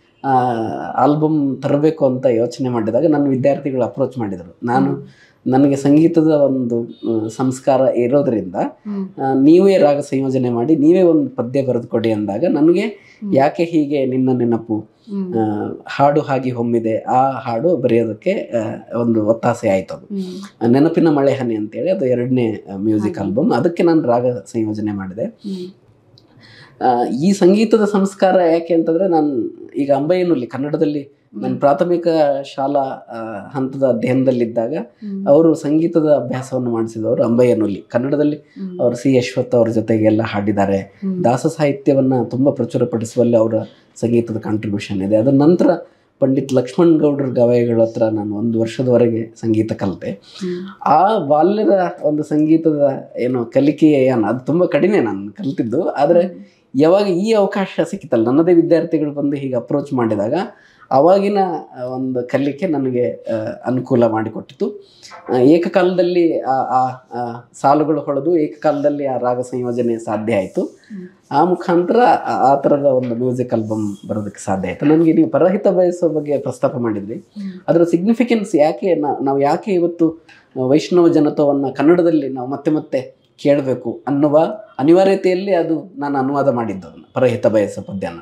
ಆಲ್ಬಮ್ ತರಬೇಕು ಅಂತ ಯೋಚನೆ ಮಾಡಿದಾಗ ನನ್ನ ವಿದ್ಯಾರ್ಥಿಗಳು ಅಪ್ರೋಚ್ ಮಾಡಿದರು ನಾನು ನನಗೆ ಸಂಗೀತದ ಒಂದು ಆ, ಸಂಸ್ಕಾರ ಇರೋದ್ರಿಂದ ಹ್ಮ್. ಆ, ನೀವೇ ರಾಗ ಸಂಯೋಜನೆ ಮಾಡಿ ನೀವೇ ಒಂದು ಪದ್ಯ ಬರೆದುಕೊಡಿ ಅಂದಾಗ ನನಗೆ ಹ್ಮ್. ಯಾಕೆ ಹೀಗೆ ನಿನ್ನ ನೆನಪು ಹ್ಮ್. ಆ, ಹಾಡು ಹಾಗೆ ಹೊಮ್ಮಿದೆ ಆ ಹಾಡು ಬರೆಯೋದಕ್ಕೆ ಆ, ಒಂದು ಒತ್ತಾಸೆ ಆಯ್ತು ಅದು ಹ್ಮ್. ನೆನಪಿನ ಮಳೆ ಹನಿ ಅಂತೇಳಿ ಅದು ಎರಡನೇ ಮ್ಯೂಸಿಕ್ ಆಲ್ಬಮ್ ಅದಕ್ಕೆ ನಾನು ರಾಗ ಸಂಯೋಜನೆ ಮಾಡಿದೆ ಹ್ಮ್. ಆ, ಈ ಸಂಗೀತದ ಸಂಸ್ಕಾರ ಯಾಕೆ ಅಂತಂದ್ರೆ ನಾನು ಈಗ ಅಂಬಯ್ಯನಲ್ಲಿ ಕನ್ನಡದಲ್ಲಿ ನಾನು ಪ್ರಾಥಮಿಕ ಶಾಲಾ ಆ, ಹಂತದ ಅಧ್ಯಯನದಲ್ಲಿದ್ದಾಗ ಹ್ಮ್. ಅವರು ಸಂಗೀತದ ಅಭ್ಯಾಸವನ್ನು ಮಾಡಿಸಿದವರು ಅಂಬಯ್ಯನೊಲ್ಲಿ ಕನ್ನಡದಲ್ಲಿ ಹ್ಮ್. ಅವರು ಸಿ ಅಶ್ವಥ್ ಅವ್ರ ಜೊತೆಗೆ ಎಲ್ಲ ಹಾಡಿದ್ದಾರೆ ಹ್ಮ್. ದಾಸ ಸಾಹಿತ್ಯವನ್ನ ತುಂಬ ಪ್ರಚುರಪಡಿಸುವಲ್ಲಿ ಅವರ ಸಂಗೀತದ ಕಾಂಟ್ರಿಬ್ಯೂಷನ್ ಇದೆ ಅದರ ನಂತರ ಪಂಡಿತ್ ಲಕ್ಷ್ಮಣ್ ಗೌಡ್ರ ಗವಾಯಿಗಳ ಹತ್ರ ನಾನು ಒಂದು ವರ್ಷದವರೆಗೆ ಸಂಗೀತ ಕಲಿತೆ ಹ್ಮ್. ಆ ಬಾಲ್ಯದ ಒಂದು ಸಂಗೀತದ ಏನು ಕಲಿಕೆಯ ಏನು ಅದು ತುಂಬ ಕಡಿಮೆ ನಾನು ಕಲಿತಿದ್ದು ಆದರೆ ಯಾವಾಗ ಈ ಅವಕಾಶ ಸಿಕ್ಕಿತಲ್ಲ ನನ್ನದೇ ವಿದ್ಯಾರ್ಥಿಗಳು ಬಂದು ಹೀಗೆ ಅಪ್ರೋಚ್ ಮಾಡಿದಾಗ ಅವಾಗಿನ ಆ, ಒಂದು ಕಲಿಕೆ ನನಗೆ ಆ, ಅನುಕೂಲ ಮಾಡಿಕೊಟ್ಟಿತು ಆ, ಏಕಕಾಲದಲ್ಲಿ ಆ ಆ ಆ ಸಾಲುಗಳು ಹೊಳೆದು ಏಕಕಾಲದಲ್ಲಿ ಆ ರಾಗ ಸಂಯೋಜನೆ ಸಾಧ್ಯ ಆಯಿತು ಹ್ಮ್. ಆ ಮುಖಾಂತರ ಆ- ಆ ಥರದ ಒಂದು ಮ್ಯೂಸಿಕ್ ಆಲ್ಬಮ್ ಬರೋದಕ್ಕೆ ಸಾಧ್ಯ ಆಯಿತು ನನಗೆ ನೀವು ಪರಹಿತ ಬಯಸೋ ಬಗ್ಗೆ ಪ್ರಸ್ತಾಪ ಮಾಡಿದ್ರಿ ಹ್ಮ್. ಅದರ ಸಿಗ್ನಿಫಿಕೆನ್ಸ್ ಯಾಕೆ ನಾ- ನಾವು ಯಾಕೆ ಇವತ್ತು ವೈಷ್ಣವ ಜನತ್ವವನ್ನು ಕನ್ನಡದಲ್ಲಿ ನಾವು ಮತ್ತೆ ಮತ್ತೆ ಕೇಳಬೇಕು ಅನ್ನುವ ಅನಿವಾರ್ಯತೆಯಲ್ಲಿ ಅದು ನಾನು ಅನುವಾದ ಮಾಡಿದ್ದು ಅದನ್ನು ಪರಹಿತ ಬಯಸ ಪದ್ಯನ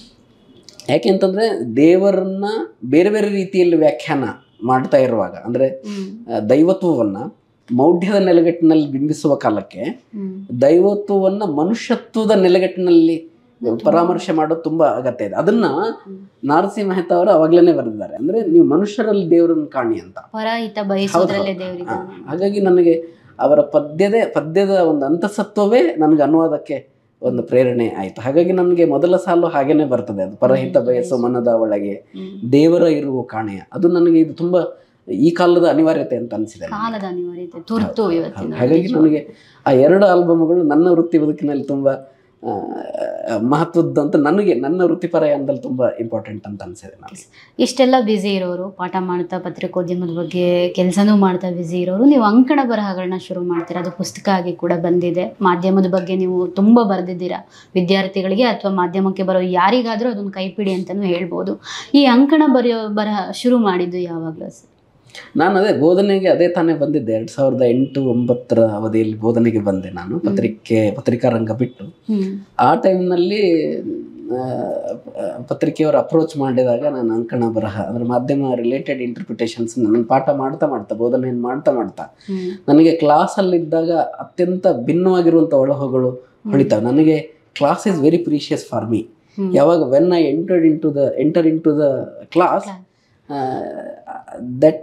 ಯಾಕೆ ಅಂತಂದರೆ ದೇವರನ್ನ ಬೇರೆ ಬೇರೆ ರೀತಿಯಲ್ಲಿ ವ್ಯಾಖ್ಯಾನ ಮಾಡ್ತಾ ಇರುವಾಗ ಅಂದರೆ ಹ್ಮ್. ದೈವತ್ವವನ್ನು ಮೌಢ್ಯದ ನೆಲೆಗಟ್ಟಿನಲ್ಲಿ ಬಿಂಬಿಸುವ ಕಾಲಕ್ಕೆ ಹ್ಮ್. ದೈವತ್ವವನ್ನು ಮನುಷ್ಯತ್ವದ ನೆಲೆಗಟ್ಟಿನಲ್ಲಿ ಪರಾಮರ್ಶೆ ಮಾಡೋದು ತುಂಬ ಅಗತ್ಯ ಇದೆ ಅದನ್ನ ನಾರಸಿ ಮೆಹ್ತಾ ಅವರು ಅವಾಗ್ಲೇ ಬರೆದಿದ್ದಾರೆ ಅಂದ್ರೆ ನೀವು ಮನುಷ್ಯರಲ್ಲಿ ದೇವರನ್ನು ಕಾಣಿ ಅಂತ ಪರಹಿತ ಬಯಸೋದ್ರಲ್ಲೇ ಹೌದು. ದೇವರಿದ್ದಾನೆ ಹಾ. ಹಾಗಾಗಿ ನನಗೆ ಅವರ ಪದ್ಯದೇ ಪದ್ಯದ ಒಂದು ಅಂತಸತ್ವವೇ ನನಗೆ ಅನುವಾದಕ್ಕೆ ಒಂದು ಪ್ರೇರಣೆ ಆಯಿತು ಹಾಗಾಗಿ ನನಗೆ ಮೊದಲ ಸಾಲು ಹಾಗೇನೆ ಬರ್ತದೆ ಅದು ಪರಹಿತ ಬಯಸು ಮನದ ಒಳಗೆ ಹ್ಮ್. ದೇವರ ಇರುವ ಕಾಣೆಯ ಅದು ನನಗೆ ಇದು ತುಂಬಾ ಈ ಕಾಲದ ಅನಿವಾರ್ಯತೆ ಅಂತ ಅನಿಸಿದೆ ನನಗೆ. ಕಾಲದ ಅನಿವಾರ್ಯತೆ ತುರ್ತು ಇವತ್ತಿನ ಹಾಗಾಗಿ ನನಗೆ ಆ ಎರಡು ಆಲ್ಬಮ್ಗಳು ನನ್ನ ವೃತ್ತಿ ಬದುಕಿನಲ್ಲಿ ತುಂಬ ಆ, ಮಹತ್ವದ್ದು ಅಂತ ನನಗೆ ನನ್ನ ವೃತ್ತಿಪರಯಾನದಲ್ಲಿ ತುಂಬ ಇಂಪಾರ್ಟೆಂಟ್ ಅಂತ ಅನಿಸಿದೆ ನನಗೆ ಇಷ್ಟೆಲ್ಲ ಬ್ಯುಸಿ ಇರೋರು ಪಾಠ ಮಾಡ್ತಾ ಪತ್ರಿಕೋದ್ಯಮದ ಬಗ್ಗೆ ಕೆಲಸನೂ ಮಾಡ್ತಾ ಬ್ಯುಸಿ ಇರೋರು ನೀವು ಅಂಕಣ ಬರಹಗಳನ್ನ ಶುರು ಮಾಡ್ತೀರಾ ಅದು ಪುಸ್ತಕ ಆಗಿ ಕೂಡ ಬಂದಿದೆ ಮಾಧ್ಯಮದ ಬಗ್ಗೆ ನೀವು ತುಂಬ ಬರೆದಿದ್ದೀರಾ ವಿದ್ಯಾರ್ಥಿಗಳಿಗೆ ಅಥವಾ ಮಾಧ್ಯಮಕ್ಕೆ ಬರೋ ಯಾರಿಗಾದರೂ ಅದನ್ನು ಕೈಪಿಡಿ ಅಂತಲೂ ಹೇಳ್ಬೋದು ಈ ಅಂಕಣ ಬರೆಯೋ ಬರಹ ಶುರು ಮಾಡಿದ್ದು ಯಾವಾಗಲೂ ಸರ್ ನಾನು ಅದೇ ಬೋಧನೆಗೆ ಅದೇ ತಾನೇ ಬಂದಿದ್ದೆ ಎರಡು ಸಾವಿರದ ಎಂಟು ಒಂಬತ್ತರ ಅವಧಿಯಲ್ಲಿ ಬೋಧನೆಗೆ ಬಂದೆ ನಾನು ಪತ್ರಿಕೆ ಪತ್ರಿಕಾ ರಂಗ ಬಿಟ್ಟು ಹ್ಮ್ ಆ ಟೈಮ್ನಲ್ಲಿ ಪತ್ರಿಕೆಯವರು ಅಪ್ರೋಚ್ ಮಾಡಿದಾಗ ನಾನು ಅಂಕಣ ಬರಹ ಅಂದರೆ ಮಾಧ್ಯಮ ರಿಲೇಟೆಡ್ ಇಂಟರ್ಪ್ರಿಟೇಷನ್ಸ್ ನನ್ನ ಪಾಠ ಮಾಡ್ತಾ ಮಾಡ್ತಾ ಬೋಧನೆಯನ್ನು ಮಾಡ್ತಾ ಮಾಡ್ತಾ ಹ್ಮ್ ನನಗೆ ಕ್ಲಾಸಲ್ಲಿದ್ದಾಗ ಅತ್ಯಂತ ಭಿನ್ನವಾಗಿರುವಂಥ ಒಳಹೊಗಳು ಹೊಳಿತಾವೆ ನನಗೆ class is very precious for me hmm. ಯಾವಾಗ when I entered into the enter into the class Class. That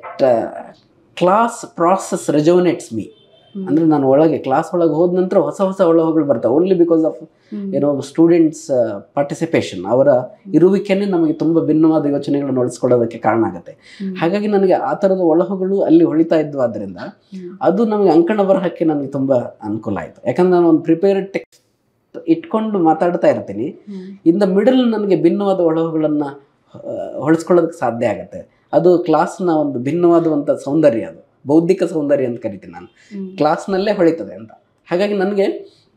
class process resonates me hmm. ಅಂದರೆ ನಾನು ಒಳಗೆ ಕ್ಲಾಸ್ ಒಳಗೆ ಹೋದ ನಂತರ ಹೊಸ ಹೊಸ ಒಳಹೊಗಳು ಬರ್ತವೆ ಓನ್ಲಿ ಬಿಕಾಸ್ ಆಫ್ ಹ್ಮ್. ಏನೋ ಸ್ಟೂಡೆಂಟ್ಸ್ ಪಾರ್ಟಿಸಿಪೇಷನ್ ಅವರ ಇರುವಿಕೆನೇ ನಮಗೆ ತುಂಬ ಭಿನ್ನವಾದ ಯೋಚನೆಗಳನ್ನು ನಡೆಸ್ಕೊಡೋದಕ್ಕೆ ಕಾರಣ ಆಗುತ್ತೆ ಹ್ಮ್. ಹಾಗಾಗಿ ನನಗೆ ಆ ಥರದ ಒಳಹೊಗಳು ಅಲ್ಲಿ ಹೊಳಿತಾ ಇದ್ವು ಆದ್ದರಿಂದ ಹ್ಮ್. ಅದು ನಮಗೆ ಅಂಕಣ ಬರಹಕ್ಕೆ ನನಗೆ ತುಂಬ ಅನುಕೂಲ ಆಯಿತು ಯಾಕಂದ್ರೆ ನಾನು ಒಂದು ಪ್ರಿಪೇರ್ಡ್ ಟೆಕ್ಸ್ಟ್ ಇಟ್ಕೊಂಡು ಮಾತಾಡ್ತಾ ಇರ್ತೀನಿ ಹ್ಮ್. ಇನ್ ದ ಮಿಡಲ್ ನನಗೆ ಭಿನ್ನವಾದ ಒಳಹೊಗಳನ್ನು ಹೊಳಿಸ್ಕೊಳ್ಳೋದಕ್ಕೆ ಸಾಧ್ಯ ಆಗುತ್ತೆ ಅದು ಕ್ಲಾಸ್ನ ಒಂದು ಭಿನ್ನವಾದಂಥ ಸೌಂದರ್ಯ ಅದು ಬೌದ್ಧಿಕ ಸೌಂದರ್ಯ ಅಂತ ಕರಿತೀನಿ ನಾನು ಹ್ಮ್. ಕ್ಲಾಸ್ನಲ್ಲೇ ಹೊಳಿತದೆ ಅಂತ ಹಾಗಾಗಿ ನನಗೆ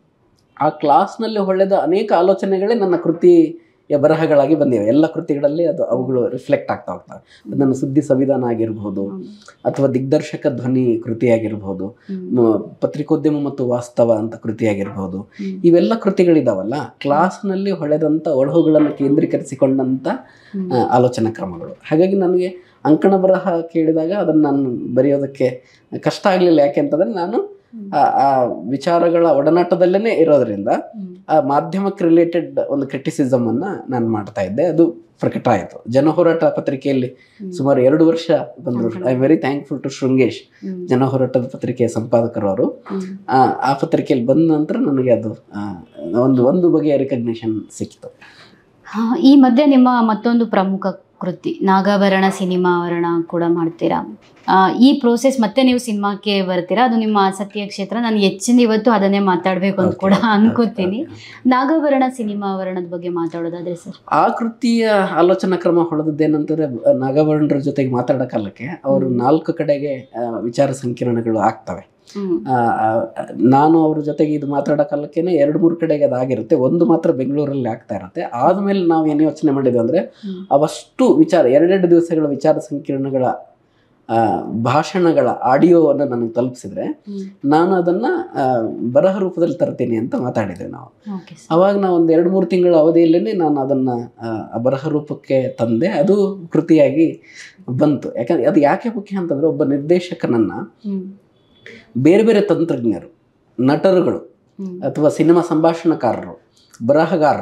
ಆ ಕ್ಲಾಸ್ನಲ್ಲಿ ಹೊಳೆದ ಅನೇಕ ಆಲೋಚನೆಗಳೇ ನನ್ನ ಕೃತಿಯ ಬರಹಗಳಾಗಿ ಬಂದಿವೆ ಎಲ್ಲ ಕೃತಿಗಳಲ್ಲಿ ಅದು ಅವುಗಳು ರಿಫ್ಲೆಕ್ಟ್ ಆಗ್ತಾ ಹೋಗ್ತವೆ ಅದು ನನ್ನ ಸುದ್ದಿ ಸಂವಿಧಾನ ಆಗಿರ್ಬೋದು ಹ್ಮ್. ಅಥವಾ ದಿಗ್ದರ್ಶಕ ಧ್ವನಿ ಕೃತಿಯಾಗಿರ್ಬೋದು ಹ್ಮ್. ಮ- ಪತ್ರಿಕೋದ್ಯಮ ಮತ್ತು ವಾಸ್ತವ ಅಂತ ಕೃತಿಯಾಗಿರ್ಬೋದು ಹ್ಮ್. ಇವೆಲ್ಲ ಕೃತಿಗಳಿದಾವಲ್ಲ ಕ್ಲಾಸ್ನಲ್ಲಿ ಹೊಳೆದಂಥ ಒಳಹುಗಳನ್ನು ಕೇಂದ್ರೀಕರಿಸಿಕೊಂಡಂಥ ಹ್ಮ್. ಆ, ಆಲೋಚನಾ ಕ್ರಮಗಳು ಹಾಗಾಗಿ ನನಗೆ ಅಂಕಣ ಬರಹ ಕೇಳಿದಾಗ ಅದನ್ನು ನಾನು ಬರೆಯೋದಕ್ಕೆ ಕಷ್ಟ ಆಗಲಿಲ್ಲ ಯಾಕೆ ಅಂತಂದರೆ ನಾನು ಹ್ಮ್. ಆ ಆ ವಿಚಾರಗಳ ಒಡನಾಟದಲ್ಲೇ ಇರೋದ್ರಿಂದ ಹ್ಮ್. ಆ ಮಾಧ್ಯಮಕ್ಕೆ ರಿಲೇಟೆಡ್ ಒಂದು ಕ್ರಿಟಿಸಿಸಮನ್ನು ನಾನು ಮಾಡ್ತಾ ಇದ್ದೆ ಅದು ಪ್ರಕಟ ಆಯಿತು ಜನಹೋರಾಟ ಪತ್ರಿಕೆಯಲ್ಲಿ ಹ್ಮ್. ಸುಮಾರು ಎರಡು ವರ್ಷ ಬಂದರು ಅಂಕಣ. I am very thankful to Shringesh hmm. ಜನಹೋರಾಟದ ಪತ್ರಿಕೆಯ ಸಂಪಾದಕರು ಅವರು ಹ್ಮ್. ಆ ಆ ಪತ್ರಿಕೆಯಲ್ಲಿ ಬಂದ ನಂತರ ನನಗೆ ಅದು ಆ, ಒಂದು ಒಂದು ಬಗೆಯ ರಿಕಗ್ನಿಷನ್ ಸಿಕ್ತು ಹಾ, ಈ ಮಧ್ಯೆ ನಿಮ್ಮ ಮತ್ತೊಂದು ಪ್ರಮುಖ ಕೃತಿ ನಾಗಾಭರಣ ಸಿನಿಮಾವರಣ ಕೂಡ ಮಾಡ್ತೀರಾ ಆ, ಈ ಪ್ರೋಸೆಸ್ ಮತ್ತೆ ನೀವು ಸಿನಿಮಾಕ್ಕೆ ಬರ್ತೀರಾ ಅದು ನಿಮ್ಮ ಆಸಕ್ತಿಯ ಕ್ಷೇತ್ರ ನಾನು ಹೆಚ್ಚಿನ ಇವತ್ತು ಅದನ್ನೇ ಮಾತಾಡಬೇಕು ಅಂತ ಕೂಡ ಅನ್ಕೋತೀನಿ ನಾಗಾಭರಣ ಸಿನಿಮಾವರಣದ ಬಗ್ಗೆ ಮಾತಾಡೋದಾದ್ರೆ ಸರ್ ಆ ಕೃತಿಯ ಆಲೋಚನಾ ಕ್ರಮ ಹೊಳೆದದ್ದೇನಂತಂದ್ರೆ ನಾಗವರ್ಣರ ಜೊತೆಗೆ ಮಾತಾಡೋ ಕಾಲಕ್ಕೆ ಅವರು ನಾಲ್ಕು ಕಡೆಗೆ ಆ, ವಿಚಾರ ಸಂಕಿರಣಗಳು ಆಗ್ತವೆ ಹ್ಮ್ ಆ, ಆ, ನಾನು ಅವ್ರ ಜೊತೆಗೆ ಇದು ಮಾತಾಡೋ ಕಾಲಕ್ಕೇನೆ ಎರಡು ಮೂರು ಕಡೆಗೆ ಅದಾಗಿರುತ್ತೆ ಒಂದು ಮಾತ್ರ ಬೆಂಗಳೂರಲ್ಲಿ ಆಗ್ತಾ ಇರುತ್ತೆ ಆದಮೇಲೆ ನಾವು ಏನು ಯೋಚನೆ ಮಾಡಿದ್ವಿ ಅಂದರೆ ಹ್ಮ್. ಅವಷ್ಟು ವಿಚಾರ ಎರಡೆರಡು ದಿವಸಗಳ ವಿಚಾರ ಸಂಕಿರಣಗಳ ಆ, ಭಾಷಣಗಳ ಆಡಿಯೋವನ್ನು ನನಗೆ ತಲುಪಿಸಿದ್ರೆ ಹ್ಮ್ ನಾನು ಅದನ್ನು ಬರಹ ರೂಪದಲ್ಲಿ ತರ್ತೀನಿ ಅಂತ ಮಾತಾಡಿದ್ವಿ ನಾವು ಓಕೆ ಸರ್ ಅವಾಗ ನಾವು ಒಂದು ಎರಡು ಮೂರು ತಿಂಗಳ ಅವಧಿಯಲ್ಲೇ ನಾನು ಅದನ್ನು ಬರಹ ರೂಪಕ್ಕೆ ತಂದೆ ಅದು ಕೃತಿಯಾಗಿ ಬಂತು ಯಾಕಂದ್ರೆ ಅದು ಯಾಕೆ ಮುಖ್ಯ ಅಂತಂದರೆ ಒಬ್ಬ ನಿರ್ದೇಶಕನನ್ನು ಹ್ಮ್ ಬೇರೆ ಬೇರೆ ತಂತ್ರಜ್ಞರು ನಟರುಗಳು ಹ್ಮ್ ಅಥವಾ ಸಿನಿಮಾ ಸಂಭಾಷಣಕಾರರು ಬರಹಗಾರರು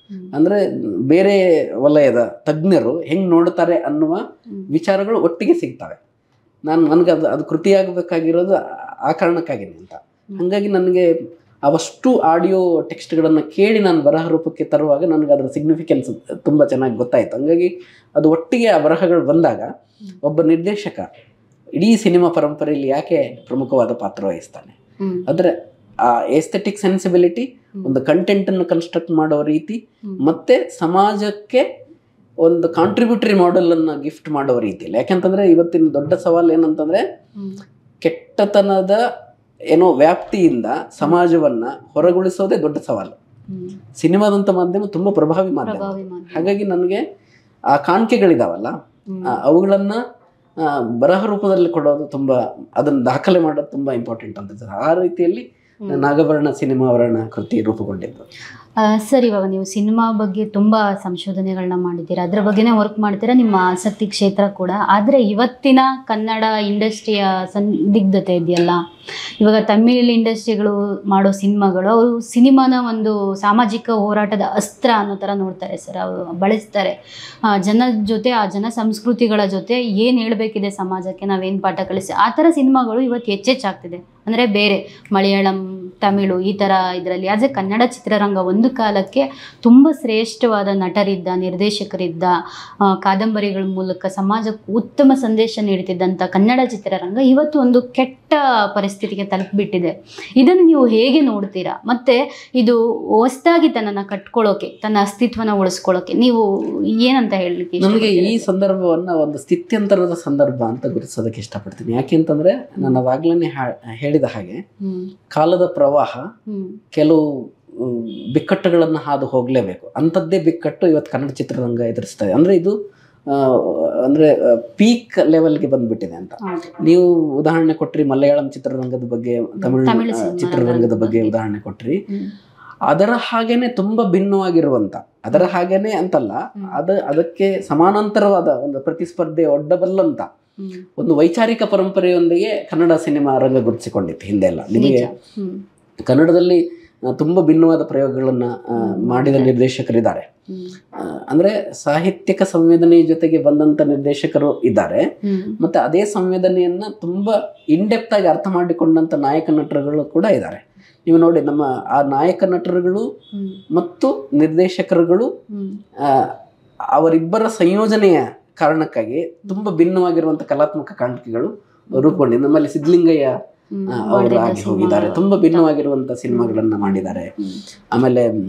ಹ್ಮ್. ಅಂದ್ರೆ ಬೇರೆ ವಲಯದ ತಜ್ಞರು ಹೆಂಗ್ ನೋಡ್ತಾರೆ ಅನ್ನುವ ಹ್ಮ್. ವಿಚಾರಗಳು ಒಟ್ಟಿಗೆ ಸಿಗ್ತವೆ ನಾನು ನನಗೆ ಅದು ಅದು ಕೃತಿಯಾಗಬೇಕಾಗಿರೋದು ಆ ಕಾರಣಕ್ಕಾಗಿನೇ ಅಂತ ಹಾಗಾಗಿ ನನಗೆ ಅವಷ್ಟು ಆಡಿಯೋ ಟೆಕ್ಸ್ಟ್ಗಳನ್ನು ಕೇಳಿ ನಾನು ಬರಹ ರೂಪಕ್ಕೆ ತರುವಾಗ ನನಗೆ ಅದರ ಸಿಗ್ನಿಫಿಕೆನ್ಸ್ ತುಂಬ ಚೆನ್ನಾಗಿ ಗೊತ್ತಾಯಿತು ಹಂಗಾಗಿ ಅದು ಒಟ್ಟಿಗೆ ಆ ಬರಹಗಳು ಬಂದಾಗ ಒಬ್ಬ ನಿರ್ದೇಶಕ ಇಡೀ ಸಿನಿಮಾ ಪರಂಪರೆಯಲ್ಲಿ ಯಾಕೆ ಪ್ರಮುಖವಾದ ಪಾತ್ರ ವಹಿಸ್ತಾನೆ ಹ್ಮ್. ಅಂದರೆ ಆ ಎಸ್ಥೆಟಿಕ್ ಸೆನ್ಸಿಬಿಲಿಟಿ ಹ್ಮ್. ಒಂದು ಕಂಟೆಂಟನ್ನು ಕನ್ಸ್ಟ್ರಕ್ಟ್ ಮಾಡೋ ರೀತಿ ಹ್ಮ್. ಮತ್ತೆ ಸಮಾಜಕ್ಕೆ ಒಂದು ಕಾಂಟ್ರಿಬ್ಯೂಟರಿ ಮಾಡೆಲನ್ನು ಗಿಫ್ಟ್ ಮಾಡೋ ರೀತಿಯಲ್ಲಿ ಯಾಕೆಂತಂದ್ರೆ ಇವತ್ತಿನ ದೊಡ್ಡ ಸವಾಲು ಏನಂತಂದ್ರೆ ಹ್ಮ್. ಕೆಟ್ಟತನದ ಏನೋ ವ್ಯಾಪ್ತಿಯಿಂದ ಸಮಾಜವನ್ನ ಹೊರಗುಳಿಸೋದೇ ದೊಡ್ಡ ಸವಾಲು ಹ್ಮ್. ಸಿನಿಮಾದಂಥ ಮಾಧ್ಯಮ ತುಂಬಾ ಪ್ರಭಾವಿ ಮಾಧ್ಯಮ ಪ್ರಭಾವಿ ಮಾಧ್ಯಮ. ಹಾಗಾಗಿ ನನಗೆ ಆ ಕಾಣಿಕೆಗಳಿದಾವಲ್ಲ ಹ್ಮ್. ಆ, ಅವುಗಳನ್ನ ಆ, ಬರಹ ರೂಪದಲ್ಲಿ ಕೊಡೋದು ತುಂಬಾ ಅದನ್ನ ದಾಖಲೆ ಮಾಡೋದು ತುಂಬಾ ಇಂಪಾರ್ಟೆಂಟ್ ಅಂತ ಆ ರೀತಿಯಲ್ಲಿ ಹ್ಮ್. ನಾಗಭರಣ ಸಿನಿಮಾವರಣ ಕೃತಿ ರೂಪುಗೊಂಡಿದ್ದು ಆ, ಸರ್ ಇವಾಗ ನೀವು ಸಿನಿಮಾ ಬಗ್ಗೆ ತುಂಬ ಸಂಶೋಧನೆಗಳನ್ನ ಮಾಡಿದ್ದೀರಾ ಅದ್ರ ಬಗ್ಗೆನೇ ವರ್ಕ್ ಮಾಡ್ತೀರಾ ನಿಮ್ಮ ಆಸಕ್ತಿ ಕ್ಷೇತ್ರ ಕೂಡ ಆದರೆ ಇವತ್ತಿನ ಕನ್ನಡ ಇಂಡಸ್ಟ್ರಿಯ ಸಂದಿಗ್ಧತೆ ಇದೆಯಲ್ಲ ಇವಾಗ ತಮಿಳ್ ಇಂಡಸ್ಟ್ರಿಗಳು ಮಾಡೋ ಸಿನಿಮಾಗಳು ಅವರು ಸಿನಿಮಾನ ಒಂದು ಸಾಮಾಜಿಕ ಹೋರಾಟದ ಅಸ್ತ್ರ ಅನ್ನೋ ಥರ ನೋಡ್ತಾರೆ ಸರ್ ಅವರು ಬಳಸ್ತಾರೆ ಆ, ಜನದ ಜೊತೆ ಆ ಜನ ಸಂಸ್ಕೃತಿಗಳ ಜೊತೆ ಏನು ಹೇಳಬೇಕಿದೆ ಸಮಾಜಕ್ಕೆ ನಾವೇನು ಪಾಠ ಕಲಿಸಿ ಆ ಥರ ಸಿನಿಮಾಗಳು ಇವತ್ತು ಹೆಚ್ಚೆಚ್ಚಾಗ್ತಿದೆ ಅಂದರೆ ಬೇರೆ ಮಲಯಾಳಂ ತಮಿಳು ಈ ಥರ ಇದರಲ್ಲಿ ಆಸ್ ಎ ಕನ್ನಡ ಚಿತ್ರರಂಗ ಒಂದು ಕಾಲಕ್ಕೆ ತುಂಬ ಶ್ರೇಷ್ಠವಾದ ನಟರಿದ್ದ ನಿರ್ದೇಶಕರಿದ್ದ ಆ, ಕಾದಂಬರಿಗಳ ಮೂಲಕ ಸಮಾಜಕ್ಕೆ ಉತ್ತಮ ಸಂದೇಶ ನೀಡ್ತಿದ್ದಂಥ ಕನ್ನಡ ಚಿತ್ರರಂಗ ಇವತ್ತು ಒಂದು ಕೆಟ್ಟ ಪರಿಸ್ಥಿತಿಗೆ ತಲುಪಿಬಿಟ್ಟಿದೆ ಇದನ್ನು ನೀವು ಹೇಗೆ ನೋಡ್ತೀರಾ ಮತ್ತು ಇದು ಹೊಸದಾಗಿ ತನ್ನನ್ನು ಕಟ್ಕೊಳ್ಳೋಕೆ ತನ್ನ ಅಸ್ತಿತ್ವನ ಉಳಿಸ್ಕೊಳ್ಳೋಕೆ ನೀವು ಏನಂತ ಹೇಳಲಿಕ್ಕೆ ನನಗೆ ಈ ಸಂದರ್ಭವನ್ನ ಒಂದು ಸ್ಥಿತ್ಯಂತರದ ಸಂದರ್ಭ ಅಂತ ಗುರುತಿಸೋದಕ್ಕೆ ಇಷ್ಟಪಡ್ತೀನಿ ಯಾಕೆಂತಂದ್ರೆ ನಾನು ಅವಾಗ್ಲೇ ಹೇಳಿದ ಹಾಗೆ ಹ್ಮ್ ಕಾಲದ ಪ್ರವಾಹ ಹ್ಮ್ ಕೆಲವು ಉಮ್, ಬಿಕ್ಕಟ್ಟುಗಳನ್ನು ಹಾದು ಹೋಗಲೇಬೇಕು ಅಂಥದ್ದೇ ಬಿಕ್ಕಟ್ಟು ಇವತ್ತು ಕನ್ನಡ ಚಿತ್ರರಂಗ ಎದುರಿಸ್ತಾ ಇದೆ ಅಂದರೆ ಇದು ಆ, ಅಂದ್ರೆ ಪೀಕ್ ಲೆವೆಲ್ಗೆ ಬಂದ್ಬಿಟ್ಟಿದೆ ಅಂತ ಹೌದು. ನೀವು ಉದಾಹರಣೆ ಕೊಟ್ರಿ ಮಲಯಾಳಂ ಚಿತ್ರರಂಗದ ಬಗ್ಗೆ ತಮಿಳು ತಮಿಳು ಆ, ಸಿನಿಮಾ ಚಿತ್ರರಂಗದ ರಂಗದ ಬಗ್ಗೆ ಬಗ್ಗೆ. ಉದಾಹರಣೆ ಕೊಟ್ರಿ ಹ್ಮ್. ಅದರ ಹಾಗೇನೆ ತುಂಬಾ ಭಿನ್ನವಾಗಿರುವಂತ ಅದರ ಹಾಗೇನೆ ಅಂತಲ್ಲ ಹ್ಮ್. ಅದ ಅದಕ್ಕೆ ಸಮಾನಾಂತರವಾದ ಒಂದು ಪ್ರತಿಸ್ಪರ್ಧೆ ಒಡ್ಡಬಲ್ಲಂತ ಹ್ಮ್. ಒಂದು ವೈಚಾರಿಕ ಪರಂಪರೆಯೊಂದಿಗೆ ಕನ್ನಡ ಸಿನಿಮಾ ರಂಗ ಗುರುತಿಸಿಕೊಂಡಿತ್ತು ಹಿಂದೆ ಎಲ್ಲ ನಿಮಗೆ ನಿಜ. ಹ್ಮ್. ಕನ್ನಡದಲ್ಲಿ ಆ, ತುಂಬಾ ಭಿನ್ನವಾದ ಪ್ರಯೋಗಗಳನ್ನ ಆ, ಮಾಡಿದ ನಿರ್ದೇಶಕರಿದ್ದಾರೆ ಹ್ಮ್. ಆ, ಅಂದ್ರೆ ಸಾಹಿತ್ಯಿಕ ಸಂವೇದನೆಯ ಜೊತೆಗೆ ಬಂದಂತ ನಿರ್ದೇಶಕರು ಇದ್ದಾರೆ ಹ್ಮ್. ಮತ್ತೆ ಅದೇ ಸಂವೇದನೆಯನ್ನ ತುಂಬಾ ಇನ್ಡೆಪ್ತ್ ಆಗಿ ಅರ್ಥ ಮಾಡಿಕೊಂಡಂತ ನಾಯಕ ನಟರುಗಳು ಕೂಡ ಇದ್ದಾರೆ ನೀವು ನೋಡಿ ನಮ್ಮ ಆ ನಾಯಕ ನಟರುಗಳು ಹ್ಮ್. ಮತ್ತು ನಿರ್ದೇಶಕರುಗಳು ಹ್ಮ್. ಆ, ಅವರಿಬ್ಬರ ಸಂಯೋಜನೆಯ ಕಾರಣಕ್ಕಾಗಿ ತುಂಬಾ ಭಿನ್ನವಾಗಿರುವಂತ ಕಲಾತ್ಮಕ ಕಾಣಿಕೆಗಳು ರೂಪುಗೊಂಡಿದೆ ನಮ್ಮಲ್ಲಿ ಸಿದ್ಧಲಿಂಗಯ್ಯ ಹ್ಮ್. ಆ, ಅವರು ಮಾಡಿದ ಆಗಿ ಹೋಗಿದ್ದಾರೆ ಸಿನಿಮಾಗಳು. ತುಂಬಾ ಭಿನ್ನವಾಗಿರುವಂತ ಸಿನಿಮಾಗಳನ್ನ ಮಾಡಿದ್ದಾರೆ ಹ್ಮ್. ಆಮೇಲೆ ಮ್,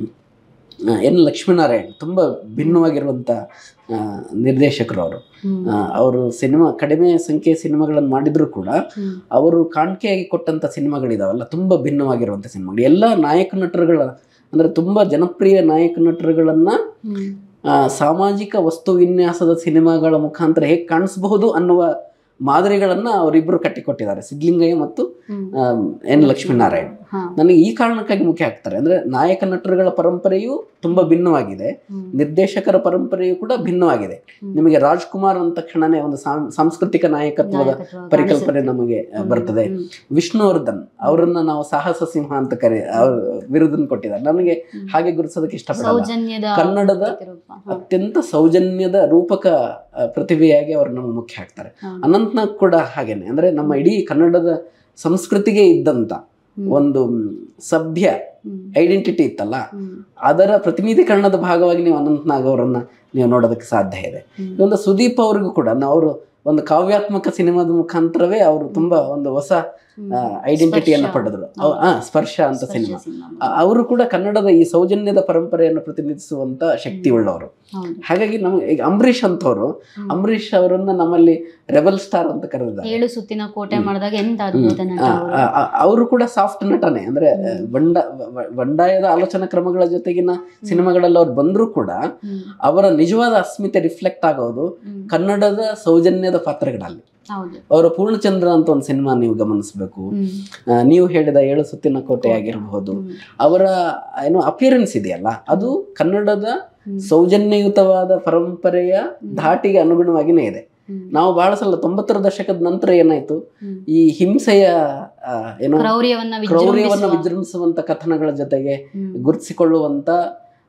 ಆ, ಎನ್ ಲಕ್ಷ್ಮೀನಾರಾಯಣ್ ತುಂಬಾ ಭಿನ್ನವಾಗಿರುವಂತ ಆ, ನಿರ್ದೇಶಕರು ಅವರು ಹ್ಮ್. ಅವರು ಸಿನಿಮಾ ಕಡಿಮೆ ಸಂಖ್ಯೆಯ ಸಿನಿಮಾಗಳನ್ನು ಮಾಡಿದ್ರು ಕೂಡ ಹ್ಮ್. ಅವರು ಕಾಣಿಕೆಯಾಗಿ ಕೊಟ್ಟಂತ ಸಿನಿಮಾಗಳಿದಾವಲ್ಲ ತುಂಬಾ ಭಿನ್ನವಾಗಿರುವಂತ ಸಿನಿಮಾಗಳು ಎಲ್ಲ ನಾಯಕ ನಟರುಗಳ ಅಂದ್ರೆ ತುಂಬಾ ಜನಪ್ರಿಯ ನಾಯಕ ನಟರುಗಳನ್ನ ಹ್ಮ್. ಆ, ಸಾಮಾಜಿಕ ವಸ್ತು ವಿನ್ಯಾಸದ ಸಿನಿಮಾಗಳ ಮುಖಾಂತರ ಹೇಗೆ ಕಾಣಿಸಬಹುದು ಅನ್ನುವ ಮಾದರಿಗಳನ್ನ ಅವರಿಬ್ಬರು ಕಟ್ಟಿಕೊಟ್ಟಿದ್ದಾರೆ ಸಿದ್ಲಿಂಗಯ್ಯ ಮತ್ತು ಹ್ಮ್. ಆ, ಎನ್ ಲಕ್ಷ್ಮೀನಾರಾಯಣ್ ಹಾ. ನನಗೆ ಈ ಕಾರಣಕ್ಕಾಗಿ ಮುಖ್ಯ ಆಗ್ತಾರೆ ಅಂದ್ರೆ ನಾಯಕ ನಟರುಗಳ ಪರಂಪರೆಯು ತುಂಬಾ ಭಿನ್ನವಾಗಿದೆ ಹ್ಮ್. ನಿರ್ದೇಶಕರ ಪರಂಪರೆಯು ಕೂಡ ಭಿನ್ನವಾಗಿದೆ ಹ್ಮ್. ನಿಮಗೆ ರಾಜ್ಕುಮಾರ್ ಅಂದ ತಕ್ಷಣನೇ ಒಂದು ಸಾಂ- ಸಾಂಸ್ಕೃತಿಕ ನಾಯಕತ್ವದ ನಾಯಕತ್ವ ಪರಿಕಲ್ಪನೆ ಕಾಣಿಸುತ್ತೆ. ನಮಗೆ ಆ, ಹ್ಮ್. ಬರ್ತದೆ ಹ್ಮ್. ವಿಷ್ಣುವರ್ಧನ್ ಅವರನ್ನ ನಾವು ಸಾಹಸ ಸಿಂಹ ಅಂತ ಕರೆ ಅವ್ರ ಬಿರುದನ್ನು ಕೊಟ್ಟಿದ್ದಾರೆ ನನಗೆ ಹ್ಮ್. ಹಾಗೆ ಗುರುತಿಸೋದಕ್ಕೆ ಇಷ್ಟಪಡಲ್ಲ ಸೌಜನ್ಯದ ಕನ್ನಡದ ಪ್ರತಿರೂಪ. ಹಾ. ಅತ್ಯಂತ ಸೌಜನ್ಯದ ರೂಪಕ ಆ, ಪ್ರತಿಭೆಯಾಗಿ ಅವರು ನಮಗೆ ಮುಖ್ಯ ಆಗ್ತಾರೆ ಹಾ. ಅನಂತ್ನಾಗ್ ಕೂಡ ಹಾಗೇನೆ ಅಂದ್ರೆ ನಮ್ಮ ಇಡೀ ಕನ್ನಡದ ಸಂಸ್ಕೃತಿಗೆ ಇದ್ದಂತ ಹ್ಮ್. ಒಂದು ಮ್, ಸಭ್ಯ ಹ್ಮ್. ಐಡೆಂಟಿಟಿ ಇತ್ತಲ್ಲ ಹ್ಮ್. ಅದರ ಪ್ರತಿನಿಧೀಕರಣದ ಭಾಗವಾಗಿ ನೀವು ಅನಂತ್ನಾಗ್ ಅವರನ್ನ ನೀವು ನೋಡೋದಕ್ಕೆ ಸಾಧ್ಯ ಇದೆ ಹ್ಮ್. ಒಂದು ಸುದೀಪ್ ಅವ್ರಿಗೂ ಕೂಡ ಅವರು ಒಂದು ಕಾವ್ಯಾತ್ಮಕ ಸಿನಿಮಾದ ಮುಖಾಂತರವೇ ಅವರು ತುಂಬಾ ಒಂದು ಹೊಸ ಹ್ಮ್. ಐಡೆಂಟಿಟಿಯನ್ನು ಸ್ಪರ್ಶ. ಪಡೆದ್ರು ಅವ್- ಆ, ಸ್ಪರ್ಶ ಅಂತ ಸ್ಪರ್ಶ ಸಿನಿಮಾ ಸಿನಿಮಾ. ಅವರು ಕೂಡ ಕನ್ನಡದ ಈ ಸೌಜನ್ಯದ ಪರಂಪರೆಯನ್ನು ಪ್ರತಿನಿಧಿಸುವಂತ ಶಕ್ತಿ ಉಳ್ಳವರು ಹೌದು. ಹಾಗಾಗಿ ನಮ್ಗೆ ಈಗ ಅಂಬರೀಷ್ ಅಂತವರು ಹ್ಮ್. ಅಂಬರೀಷ್ ಅವರನ್ನ ನಮ್ಮಲ್ಲಿ ರೆಬಲ್ ಸ್ಟಾರ್ ಅಂತ ಕರೆದಿದ್ದಾರೆ ಏಳು ಸುತ್ತಿನ ಕೋಟೆ ಹ್ಮ್. ಮಾಡಿದಾಗ ಎಂತ ಅದ್ಭುತ ನಟ ಅವರು. ಅವರು ಕೂಡ ಸಾಫ್ಟ್ ನಟನೆ ಅಂದ್ರೆ ಹ್ಮ್. ಬಂಡ ವ- ಬಂಡಾಯದ ಆಲೋಚನಾ ಕ್ರಮಗಳ ಜೊತೆಗಿನ ಸಿನಿಮಾಗಳಲ್ಲಿ ಅವ್ರು ಬಂದ್ರು ಕೂಡ ಹ್ಮ್. ಅವರ ನಿಜವಾದ ಅಸ್ಮಿತೆ ರಿಫ್ಲೆಕ್ಟ್ ಆಗೋದು ಹ್ಮ್. ಕನ್ನಡದ ಸೌಜನ್ಯದ ಪಾತ್ರಗಳಲ್ಲಿ ಹೌದು ಅವರ ಪೂರ್ಣಚಂದ್ರ ಅಂತ ಒಂದು ಸಿನಿಮಾ ನೀವು ಗಮನಿಸಬೇಕು ಹ್ಮ್. ನೀವು ಹೇಳಿದ ಏಳು ಸುತ್ತಿನ ಕೋಟೆ ಆಗಿರಬಹುದು ಹ್ಮ್. ಅವರ ಏನು ಅಪಿಯರೆನ್ಸ್ ಇದೆಯಲ್ಲ ಅದು ಕನ್ನಡದ ಹ್ಮ್. ಸೌಜನ್ಯಯುತವಾದ ಪರಂಪರೆಯ ಧಾಟಿಗೆ ಅನುಗುಣವಾಗಿನೇ ಇದೆ ಹ್ಮ್. ನಾವು ಬಹಳ ಸಲ ತೊಂಬತ್ತರ ದಶಕದ ನಂತರ ಏನಾಯ್ತು ಹ್ಮ್. ಈ ಹಿಂಸೆಯ ಆ, ಏನು ಕ್ರೌರ್ಯವನ್ನ ಕ್ರೌರ್ಯವನ್ನ ವಿಜೃಂಭಿಸುವ- ವಿಜೃಂಭಿಸುವಂತ ಕಥನಗಳ ಜೊತೆಗೆ ಹ್ಮ್. ಗುರುತಿಸಿಕೊಳ್ಳುವಂತ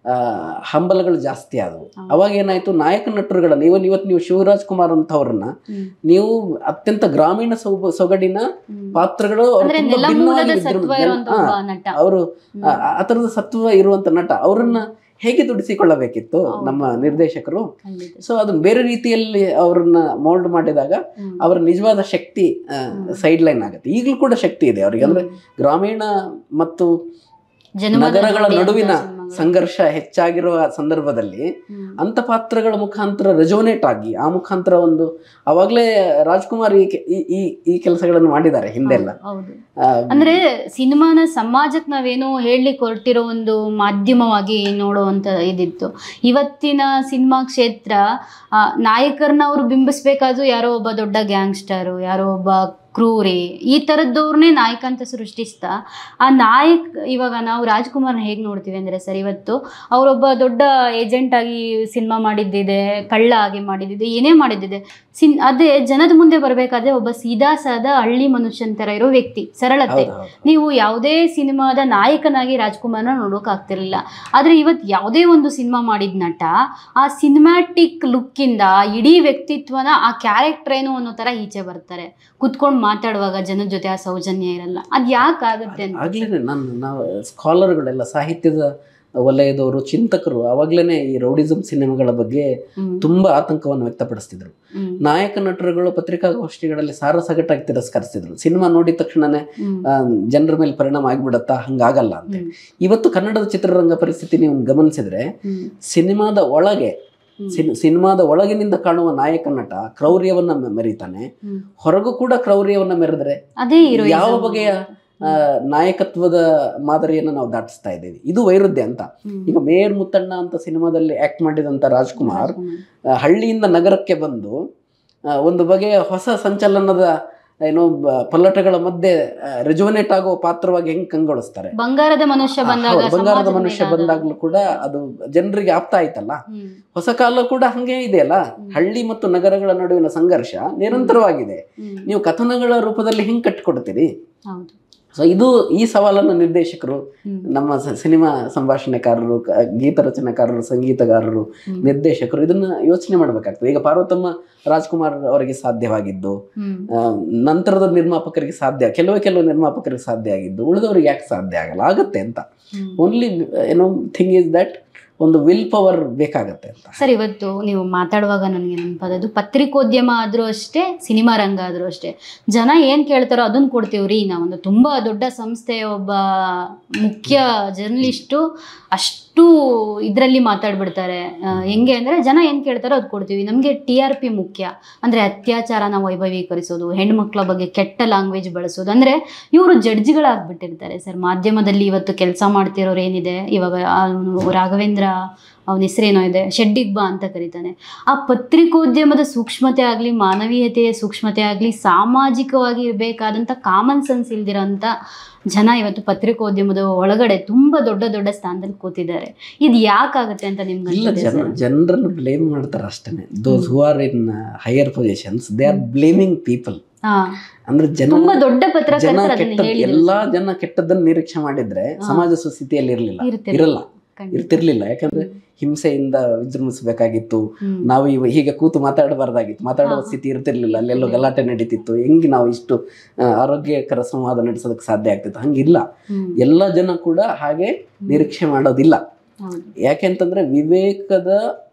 ಆ, ಹಂಬಲಗಳು ಜಾಸ್ತಿ ಆದವು ಹೌದು. ಅವಾಗ ಏನಾಯ್ತು ನಾಯಕ ನಟರುಗಳನ್ನ ಇವನ್ ಇವತ್ತು ನೀವು ಶಿವರಾಜ್ ಕುಮಾರ್ ಅಂತವ್ರನ್ನ ಹ್ಮ್. ನೀವು ಅತ್ಯಂತ ಗ್ರಾಮೀಣ ಸೊಗು- ಸೊಗಡಿನ ಹ್ಮ್. ಪಾತ್ರಗಳು ಅವ್ರು ಅಂದ್ರೆ ತುಂಬಾ ನೆಲಮೂಲದ ಭಿನ್ನವಾಗಿದ್ರು. ಸತ್ವ ಇರುವಂತ ಹಾ, ಒಬ್ಬ ನಟ ಅವರು ಹ್ಮ್. ಆ ಆ ಥರದ ಸತ್ವ ಇರುವಂತ ನಟ ಅವರನ್ನ ಹೇಗೆ ದುಡಿಸಿಕೊಳ್ಳಬೇಕಿತ್ತು ಹೌದು. ನಮ್ಮ ನಿರ್ದೇಶಕರು ಖಂಡಿತ. ಸೊ ಅದನ್ನ ಬೇರೆ ರೀತಿಯಲ್ಲಿ ಅವ್ರನ್ನ ಮೋಲ್ಡ್ ಮಾಡಿದಾಗ ಹ್ಮ್. ಅವರ ನಿಜವಾದ ಶಕ್ತಿ ಸೈಡ್ ಲೈನ್ ಆಗುತ್ತೆ ಈಗಲೂ ಕೂಡ ಶಕ್ತಿ ಇದೆ ಅವರಿಗೆ ಅಂದ್ರೆ ಹ್ಮ್. ಗ್ರಾಮೀಣ ಮತ್ತು ಜನಮನ ನಗರಗಳ ನೋಡಿ ಅಂತ ನಡುವಿನ ಸಿನಿಮಾಗಳು. ಸಂಘರ್ಷ ಹೆಚ್ಚಾಗಿರುವ ಸಂದರ್ಭದಲ್ಲಿ ಹ್ಮ್. ಅಂತ ಪಾತ್ರಗಳ ಮುಖಾಂತರ ರೆಜೋನೇಟ್ ಆಗಿ ಆ ಮುಖಾಂತರ ಒಂದು ಅವಾಗಲೇ ರಾಜ್ಕುಮಾರ್ ಈ ಕೆ- ಈ- ಈ ಈ ಕೆಲಸಗಳನ್ನು ಮಾಡಿದ್ದಾರೆ ಹಿಂದೆಲ್ಲ ಹೌದು ಆ, ಅಂದ್ರೆ ಸಿನಿಮಾನ ಸಮಾಜಕ್ಕೆ ನಾವೇನೋ ಹೇಳಲಿಕ್ಕೆ ಹೊರಟಿರೋ ಒಂದು ಮಾಧ್ಯಮವಾಗಿ ನೋಡುವಂತ ಇದಿತ್ತು ಇವತ್ತಿನ ಸಿನಿಮಾ ಕ್ಷೇತ್ರ ಆ, ನಾಯಕರನ್ನ ಅವ್ರು ಬಿಂಬಿಸ್ಬೇಕಾದ್ರೂ ಯಾರೋ ಒಬ್ಬ ದೊಡ್ಡ ಗ್ಯಾಂಗ್ಸ್ಟರು ಯಾರೋ ಒಬ್ಬ ಕ್ರೂರಿ ಈ ಥರದ್ದವ್ರನ್ನೇ ನಾಯಕ ಅಂತ ಸೃಷ್ಟಿಸ್ತಾ ಆ ನಾಯಕ್ ಇವಾಗ ನಾವು ರಾಜ್ಕುಮಾರ್ನ ಹೇಗೆ ನೋಡ್ತೀವಿ ಅಂದರೆ ಸರ್ ಇವತ್ತು ಅವರೊಬ್ಬ ದೊಡ್ಡ ಏಜೆಂಟ್ ಆಗಿ ಸಿನಿಮಾ ಮಾಡಿದ್ದಿದೆ ಕಳ್ಳ ಆಗಿ ಮಾಡಿದ್ದಿದೆ ಏನೇ ಮಾಡಿದ್ದಿದೆ ಸಿನ್ ಅದೇ ಜನದ ಮುಂದೆ ಬರಬೇಕಾದ್ರೆ ಒಬ್ಬ ಸೀದಾ ಸಾದ ಹಳ್ಳಿ ಮನುಷ್ಯನ ಥರ ಇರೋ ವ್ಯಕ್ತಿ ಸರಳತೆ ಹೌದು, ಹೌದು. ನೀವು ಯಾವುದೇ ಸಿನಿಮಾದ ನಾಯಕನಾಗಿ ರಾಜ್ಕುಮಾರ್ನ ನೋಡೋಕೆ ಆಗ್ತಿರ್ಲಿಲ್ಲ ಆದರೆ ಇವತ್ತು ಯಾವುದೇ ಒಂದು ಸಿನಿಮಾ ಮಾಡಿದ ನಟ ಆ ಸಿನಿಮ್ಯಾಟಿಕ್ ಲುಕ್ಕಿಂದ ಇಡೀ ವ್ಯಕ್ತಿತ್ವನ ಆ ಕ್ಯಾರೆಕ್ಟರ್ ಏನು ಅನ್ನೋ ಥರ ಈಚೆ ಬರ್ತಾರೆ ಕುತ್ಕೊಂಡು ಮಾತಾಡುವಾಗ ಜನದ ಜೊತೆ ಆ ಸೌಜನ್ಯ ಇರಲ್ಲ ಅದು ಯಾಕಾಗುತ್ತೆ ಅಂತ ಆಗ್ಲೇನೆ ನಾನು ನಾವು ಸ್ಕಾಲರ್ಗಳೆಲ್ಲ ಸಾಹಿತ್ಯದ ವಲಯದವರು ಚಿಂತಕರು ಅವಾಗ್ಲೇನೆ ಈ ರೌಡಿಸಂ ಸಿನಿಮಾಗಳ ಬಗ್ಗೆ ಹ್ಮ್. ತುಂಬಾ ಆತಂಕವನ್ನು ವ್ಯಕ್ತಪಡಿಸ್ತಿದ್ರು ಹ್ಮ್. ನಾಯಕ ನಟರುಗಳು ಪತ್ರಿಕಾಗೋಷ್ಠಿಗಳಲ್ಲಿ ಸಾರಸಗಟಾಗಿ ತಿರಸ್ಕರಿಸ್ತಿದ್ರು ಸಿನಿಮಾ ನೋಡಿದ ತಕ್ಷಣನೇ ಹ್ಮ್. ಆ, ಜನರ ಮೇಲೆ ಪರಿಣಾಮ ಆಗ್ಬಿಡತ್ತಾ ಹಂಗಾಗಲ್ಲ ಅಂತ ಹ್ಮ್. ಇವತ್ತು ಕನ್ನಡದ ಚಿತ್ರರಂಗ ಪರಿಸ್ಥಿತಿ ನೀವು ಗಮನಿಸಿದ್ರೆ ಹ್ಮ್. ಸಿನಿಮಾದ ಒಳಗೆ ಹ್ಮ್. ಸಿನ್- ಸಿನಿಮಾದ ಒಳಗಿನಿಂದ ಕಾಣುವ ನಾಯಕ ನಟ ಕ್ರೌರ್ಯವನ್ನ ಮೆ- ಮೆರೀತಾನೆ ಹ್ಮ್. ಹೊರಗೂ ಕೂಡ ಕ್ರೌರ್ಯವನ್ನ ಮೆರೆದ್ರೆ ಅದೇ heroism. ಯಾವ ಬಗೆಯ ಆ, ನಾಯಕತ್ವದ ಮಾದರಿಯನ್ನು ನಾವು ದಾಟಿಸ್ತಾ ಇದ್ದೇವೆ ಇದು ವೈರುಧ್ಯ ಅಂತ ಹ್ಮ್. ಈಗ ಮೇಯರ್ ಮುತ್ತಣ್ಣ ಅಂತ ಸಿನಿಮಾದಲ್ಲಿ ಆಕ್ಟ್ ಮಾಡಿದಂತ ರಾಜ್ಕುಮಾರ್ ಆ, ಹಳ್ಳಿಯಿಂದ ನಗರಕ್ಕೆ ಬಂದು ಆ, ಒಂದು ಬಗೆಯ ಹೊಸ ಸಂಚಲನದ ಏನೋ ಬ- ಪಲ್ಲಟಗಳ ಮಧ್ಯೆ ರೆಜುವನೇಟ್ ಆಗೋ ಪಾತ್ರವಾಗಿ ಹೆಂಗ್ ಕಂಗೊಳಿಸ್ತಾರೆ ಬಂಗಾರದ ಮನುಷ್ಯ ಬಂದಾಗ ಹೌದು, ಬಂಗಾರದ ಸಮಾಜದ ಮನುಷ್ಯ ಮೇಲೆ ಆದ- ಬಂದಾಗ್ಲೂ ಕೂಡ ಅದು ಜನರಿಗೆ ಆಪ್ತ ಆಯ್ತಲ್ಲ ಹ್ಮ್. ಹೊಸ ಕಾಲ ಕೂಡ ಹಂಗೆ ಇದೆಯಲ್ಲ ಹಳ್ಳಿ ಮತ್ತು ನಗರಗಳ ನಡುವಿನ ಸಂಘರ್ಷ ನಿರಂತರವಾಗಿದೆ ಹ್ಮ್. ನೀವು ಕಥನಗಳ ರೂಪದಲ್ಲಿ ಹೆಂಗ್ ಕಟ್ಟಿಕೊಡ್ತೀರಿ ಹೌದು ಸೊ ಇದು ಈ ಸವಾಲನ್ನು ನಿರ್ದೇಶಕರು ಹ್ಮ್. ನಮ್ಮ ಸ- ಸಿನಿಮಾ ಸಂಭಾಷಣೆಕಾರರು ಕ- ಗೀತ ರಚನೆಕಾರರು ಸಂಗೀತಗಾರರು ಹ್ಮ್. ನಿರ್ದೇಶಕರು ಇದನ್ನ ಯೋಚನೆ ಮಾಡಬೇಕಾಗ್ತದೆ ಈಗ ಪಾರ್ವತಮ್ಮ ರಾಜ್ಕುಮಾರ್ ಅವರಿಗೆ ಸಾಧ್ಯವಾಗಿದ್ದು ಹ್ಮ್. ಆ, ನಂತರದ ನಿರ್ಮಾಪಕರಿಗೆ ಸಾಧ್ಯ ಕೆಲವೇ ಕೆಲವು ನಿರ್ಮಾಪಕರಿಗೆ ಸಾಧ್ಯ ಆಗಿದ್ದು ಉಳಿದವರಿಗೆ ಯಾಕೆ ಸಾಧ್ಯ ಆಗಲ್ಲ ಆಗುತ್ತೆ ಅಂತ ಹ್ಮ್. ಓನ್ಲಿ ಏನೋ ಥಿಂಗ್ ಇಸ್ ದಟ್ ಒಂದು ವಿಲ್ ಪವರ್ ಬೇಕಾಗತ್ತೆ ಅಂತ ಸರ್ ಇವತ್ತು ನೀವು ಮಾತಾಡುವಾಗ ನನಗೆ ನೆನಪಾದದ್ದು ಪತ್ರಿಕೋದ್ಯಮ ಆದರೂ ಅಷ್ಟೇ ಸಿನಿಮಾ ರಂಗ ಆದರೂ ಅಷ್ಟೇ ಜನ ಏನು ಕೇಳ್ತಾರೋ ಅದನ್ನು ಕೊಡ್ತೀವ್ರಿ ನಾವೊಂದು ತುಂಬ ದೊಡ್ಡ ಸಂಸ್ಥೆಯ ಒಬ್ಬ ಮುಖ್ಯ ಜರ್ನಲಿಸ್ಟು ಅಷ್ಟು ಇದರಲ್ಲಿ ಮಾತಾಡ್ಬಿಡ್ತಾರೆ ಆ, ಹೆಂಗೆ ಅಂದರೆ ಜನ ಏನು ಕೇಳ್ತಾರೋ ಅದು ಕೊಡ್ತೀವಿ ನಮಗೆ ಟಿ ಆರ್ ಪಿ ಮುಖ್ಯ ಅಂದರೆ ಅತ್ಯಾಚಾರನ ವೈಭವೀಕರಿಸೋದು ಹೆಣ್ಮಕ್ಳ ಬಗ್ಗೆ ಕೆಟ್ಟ ಲ್ಯಾಂಗ್ವೇಜ್ ಬಳಸೋದು ಅಂದರೆ ಇವರು ಜಡ್ಜ್ಗಳಾಗ್ಬಿಟ್ಟಿರ್ತಾರೆ ಸರ್ ಮಾಧ್ಯಮದಲ್ಲಿ ಇವತ್ತು ಕೆಲಸ ಮಾಡ್ತಿರೋರು ಏನಿದೆ ಇವಾಗ ಅವ್ನು ರಾಘವೇಂದ್ರ ಅವನ ಹೆಸರೇನೋ ಇದೆ ಶೆಡ್ಡಿಗ್ ಬಾ ಅಂತ ಕರೀತಾನೆ ಆ ಪತ್ರಿಕೋದ್ಯಮದ ಸೂಕ್ಷ್ಮತೆ ಆಗಲಿ ಮಾನವೀಯತೆಯ ಸೂಕ್ಷ್ಮತೆ ಆಗಲಿ ಸಾಮಾಜಿಕವಾಗಿ ಇರಬೇಕಾದಂಥ ಕಾಮನ್ ಸೆನ್ಸ್ ಇಲ್ದಿರೋಂಥ ಜನ ಇವತ್ತು ಪತ್ರಿಕೋದ್ಯಮದ ಒಳಗಡೆ ತುಂಬ ದೊಡ್ಡ ದೊಡ್ಡ ಸ್ಥಾನದಲ್ಲಿ ಕೂತಿದ್ದಾರೆ ಇದು ಯಾಕಾಗುತ್ತೆ ಅಂತ ನಿಮ್ಗೆ ಇಲ್ಲ ಅನ್ಸುತ್ತೆ ಜನ ಸರ್? ಜನರನ್ನು ಬ್ಲೇಮ್ ಮಾಡ್ತಾರೆ ಅಷ್ಟೇ those who are in higher positions they are blaming people ಹಾ ಅಂದ್ರೆ ಜನ ತುಂಬಾ ದೊಡ್ಡ ಜನ ಪತ್ರಕರ್ತರು ಅದನ್ನ ಕೆಟ್ಟ ಹೇಳಿದ್ರು ಎಲ್ಲಾ ಜನ ಕೆಟ್ಟದ್ದನ್ನ ನಿರೀಕ್ಷೆ ಮಾಡಿದ್ರೆ ಹಾ. ಸಮಾಜ ಸುಸ್ಥಿತಿಯಲ್ಲಿ ಇರಲಿಲ್ಲ ಇರ್ತಿರ್ಲಿಲ್ಲ. ಇರಲ್ಲ ಖಂಡಿತ. ಇರ್ತಿರ್ಲಿಲ್ಲ ಯಾಕಂದ್ರೆ ಹಿಂಸೆಯಿಂದ ವಿಜೃಂಭಿಸಬೇಕಾಗಿತ್ತು ಹ್ಮ್. ನಾವು ಇವ ಹೀಗೆ ಕೂತು ಮಾತಾಡಬಾರ್ದಾಗಿತ್ತು ಮಾತಾಡುವ ಹಾ. ಸ್ಥಿತಿ ಇರ್ತಿರ್ಲಿಲ್ಲ ಅಲ್ಲೆಲ್ಲೋ ಗಲಾಟೆ ನಡೀತಿತ್ತು ಹೆಂಗೆ ನಾವು ಇಷ್ಟು ಆ, ಆರೋಗ್ಯಕರ ಸಂವಾದ ನಡೆಸೋದಕ್ಕೆ ಸಾಧ್ಯ ಆಗ್ತಿತ್ತು ಹಂಗಿಲ್ಲ ಹ್ಮ್. ಎಲ್ಲ ಜನ ಕೂಡ ಹಾಗೆ ನಿರೀಕ್ಷೆ ಮಾಡೋದಿಲ್ಲ ಹೌದು. ಯಾಕೆಂತಂದ್ರೆ ವಿವೇಕದ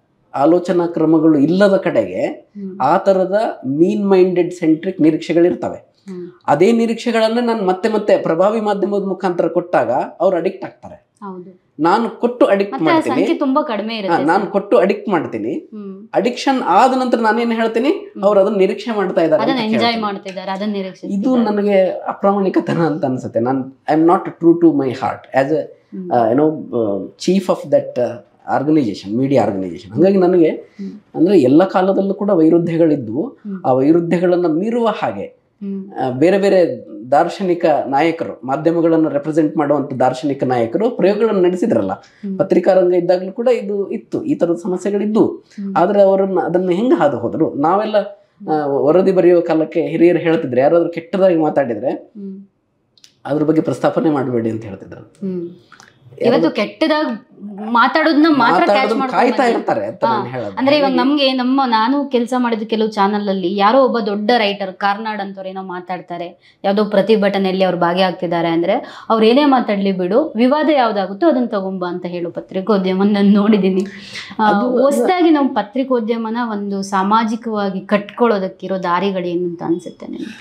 ಆಲೋಚನಾ ಕ್ರಮಗಳು ಇಲ್ಲದ ಕಡೆಗೆ ಹ್ಮ್. ಆ ತರದ ಮೀನ್ ಮೈಂಡೆಡ್ ಸೆಂಟ್ರಿಕ್ ನಿರೀಕ್ಷೆಗಳಿರ್ತವೆ ಹ್ಮ್. ಅದೇ ನಿರೀಕ್ಷೆಗಳನ್ನ ನಾನು ಮತ್ತೆ ಮತ್ತೆ ಪ್ರಭಾವಿ ಮಾಧ್ಯಮದ ಮುಖಾಂತರ ಕೊಟ್ಟಾಗ ಅವ್ರು ಅಡಿಕ್ಟ್ ಆಗ್ತಾರೆ ಹೌದು ನಾನು ಕೊಟ್ಟು ಅಡಿಕ್ಟ್ ಮತ್ತೆ ಆ ಮಾಡ್ತೀನಿ ಸಂಖ್ಯೆ ತುಂಬಾ ಕಡಿಮೆ ಹಾ, ಇರುತ್ತೆ ನಾನು ಕೊಟ್ಟು ಅಡಿಕ್ಟ್ ಮಾಡ್ತೀನಿ ಹ್ಮ್. ಅಡಿಕ್ಷನ್ ಆದ ನಂತರ ನಾನೇನ್ ಹೇಳ್ತೀನಿ ಅವ್ರು ಅದನ್ನ ನಿರೀಕ್ಷೆ ಮಾಡ್ತಾ ಇದ್ದಾರೆ ಅದನ್ನ ಅಂತ ಎಂಜಾಯ್ ಕೇಳ್ತೀನಿ. ಮಾಡ್ತಿದ್ದಾರೆ ಅದನ್ನ ಇದು ನಿರೀಕ್ಷಿಸ್ತಿದ್ದಾರೆ. ನನಗೆ ಅಪ್ರಾಮಾಣಿಕತನ ಅಂತ ಅನ್ಸುತ್ತೆ ನಾನು I am not true to my heart as a hmm. ಏನೋ chief of that organisation media organisation ಹಾಗಾಗಿ ನನಗೆ ಹ್ಮ್. ಅಂದ್ರೆ ಎಲ್ಲ ಕಾಲದಲ್ಲೂ ಕೂಡ ವೈರುಧ್ಯಗಳಿದ್ದು ಹ್ಮ್. ಆ ವೈರುಧ್ಯಗಳನ್ನ ಮೀರುವ ಹಾಗೆ ಹ್ಮ್. ಆ, ಬೇರೆ ಬೇರೆ ದಾರ್ಶನಿಕ ನಾಯಕರು ಮಾಧ್ಯಮಗಳನ್ನು ರೆಪ್ರೆಸೆಂಟ್ ಮಾಡುವಂತ ದಾರ್ಶನಿಕ ನಾಯಕರು ಪ್ರಯೋಗಗಳನ್ನು ನಡೆಸಿದ್ರಲ್ಲ ಹ್ಮ್. ಪತ್ರಿಕಾ ರಂಗ ಇದ್ದಾಗಲೂ ಕೂಡ ಇದು ಇತ್ತು ಈ ತರದ ಸಮಸ್ಯೆಗಳಿದ್ದು ಹ್ಮ್. ಆದ್ರೆ ಅವರನ್ನ ಅದನ್ನ ಹೆಂಗೆ ಹಾದು ಹೋದ್ರು ನಾವೆಲ್ಲ ಆ, ವರದಿ ಬರೆಯುವ ಕಾಲಕ್ಕೆ ಹಿರಿಯರು ಹೇಳ್ತಿದ್ರೆ ಯಾರಾದ್ರೂ ಕೆಟ್ಟದಾಗಿ ಮಾತಾಡಿದ್ರೆ ಹ್ಮ್. ಅದ್ರ ಬಗ್ಗೆ ಪ್ರಸ್ತಾಪನೆ ಮಾಡಬೇಡಿ ಅಂತ ಹೇಳ್ತಿದ್ರು ಹ್ಮ್. ಇವತ್ತು ಕೆಟ್ಟದಾಗ ಮಾತಾಡೋದನ್ನ ಮಾತ್ರ ಕ್ಯಾಚ್ ಮಾತಾಡೋದನ್ನ ಕಾಯ್ತಾ ಮಾಡ್ಕೊಂಡು ಇರ್ತಾರೆ ಅಂತ ಹಾ. ನಾನು ಹೇಳೋದು ಅಂದ್ರೆ ಇವಾಗ ನಮ್ಗೆ ನಮ್ಮ ನಾನು ಕೆಲಸ ಮಾಡಿದ ಕೆಲವು ಚಾನಲ್ ಅಲ್ಲಿ ಯಾರೋ ಒಬ್ಬ ದೊಡ್ಡ ರೈಟರ್ ಕಾರ್ನಾಡ್ ಅಂತವ್ರು ಏನೋ ಮಾತಾಡ್ತಾರೆ ಯಾವ್ದೋ ಪ್ರತಿಭಟನೆಯಲ್ಲಿ ಅವ್ರು ಭಾಗಿಯಾಗ್ತಿದ್ದಾರೆ ಅಂದ್ರೆ ಅವ್ರು ಏನೇ ಮಾತಾಡ್ಲಿ ಬಿಡು ವಿವಾದ ಯಾವ್ದಾಗುತ್ತೋ ಅದನ್ನ ತಗೊಂಬ ಅಂತ ಹೇಳು ಪತ್ರಿಕೋದ್ಯಮ ನಾನು ನೋಡಿದೀನಿ ಅದು- ಹೊಸದಾಗಿ ನಾವು ಪತ್ರಿಕೋದ್ಯಮನ ಒಂದು ಸಾಮಾಜಿಕವಾಗಿ ಕಟ್ಕೊಳ್ಳೋದಕ್ಕಿರೋ ದಾರಿಗಳೇನು ಅಂತ ಅನ್ಸುತ್ತೆ ನಿಮ್ಗೆ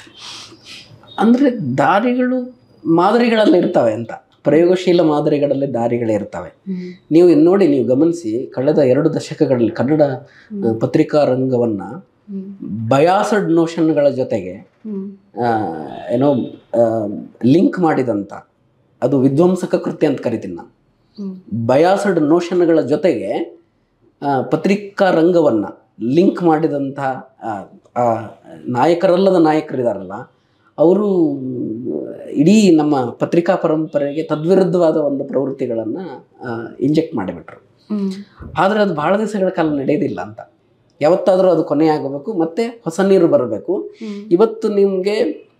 ಅಂದ್ರೆ ದಾರಿಗಳು ಮಾದರಿಗಳಲ್ಲಿ ಇರ್ತವೆ ಅಂತ ಪ್ರಯೋಗಶೀಲ ಮಾದರಿಗಳಲ್ಲಿ ದಾರಿಗಳೇ ಇರ್ತವೆ ನೀವು ಇದ್ ನೋಡಿ ನೀವು ಗಮನಿಸಿ ಕಳೆದ ಎರಡು ದಶಕಗಳಲ್ಲಿ ಕನ್ನಡ ಆ, ಪತ್ರಿಕಾ ರಂಗವನ್ನ ಬಯಾಸಡ್ ನೋಷನ್ಗಳ ಜೊತೆಗೆ ಆ, ಏನೋ ಲಿಂಕ್ ಮಾಡಿದಂಥ ಅದು ವಿಧ್ವಂಸಕ ಕೃತ್ಯ ಅಂತ ಕರಿತೀನಿ ನಾನು ಬಯಾಸಡ್ ನೋಷನ್ಗಳ ಜೊತೆಗೆ ಆ, ಪತ್ರಿಕಾ ರಂಗವನ್ನು ಲಿಂಕ್ ಮಾಡಿದಂಥ ಆ, ಆ ನಾಯಕರಲ್ಲದ ನಾಯಕರಿದಾರಲ್ಲ ಅವರು ಇಡೀ ನಮ್ಮ ಪತ್ರಿಕಾ ಪರಂಪರೆಗೆ ತದ್ವಿರುದ್ಧವಾದ ಒಂದು ಪ್ರವೃತ್ತಿಗಳನ್ನು ಇಂಜೆಕ್ಟ್ ಮಾಡಿಬಿಟ್ರು ಆದರೆ ಅದು ಬಹಳ ದಿವಸಗಳ ಕಾಲ ನಡೆಯೋದಿಲ್ಲ ಅಂತ ಯಾವತ್ತಾದರೂ ಅದು ಕೊನೆಯಾಗಬೇಕು ಮತ್ತೆ ಹೊಸ ನೀರು ಬರಬೇಕು ಇವತ್ತು ನಿಮಗೆ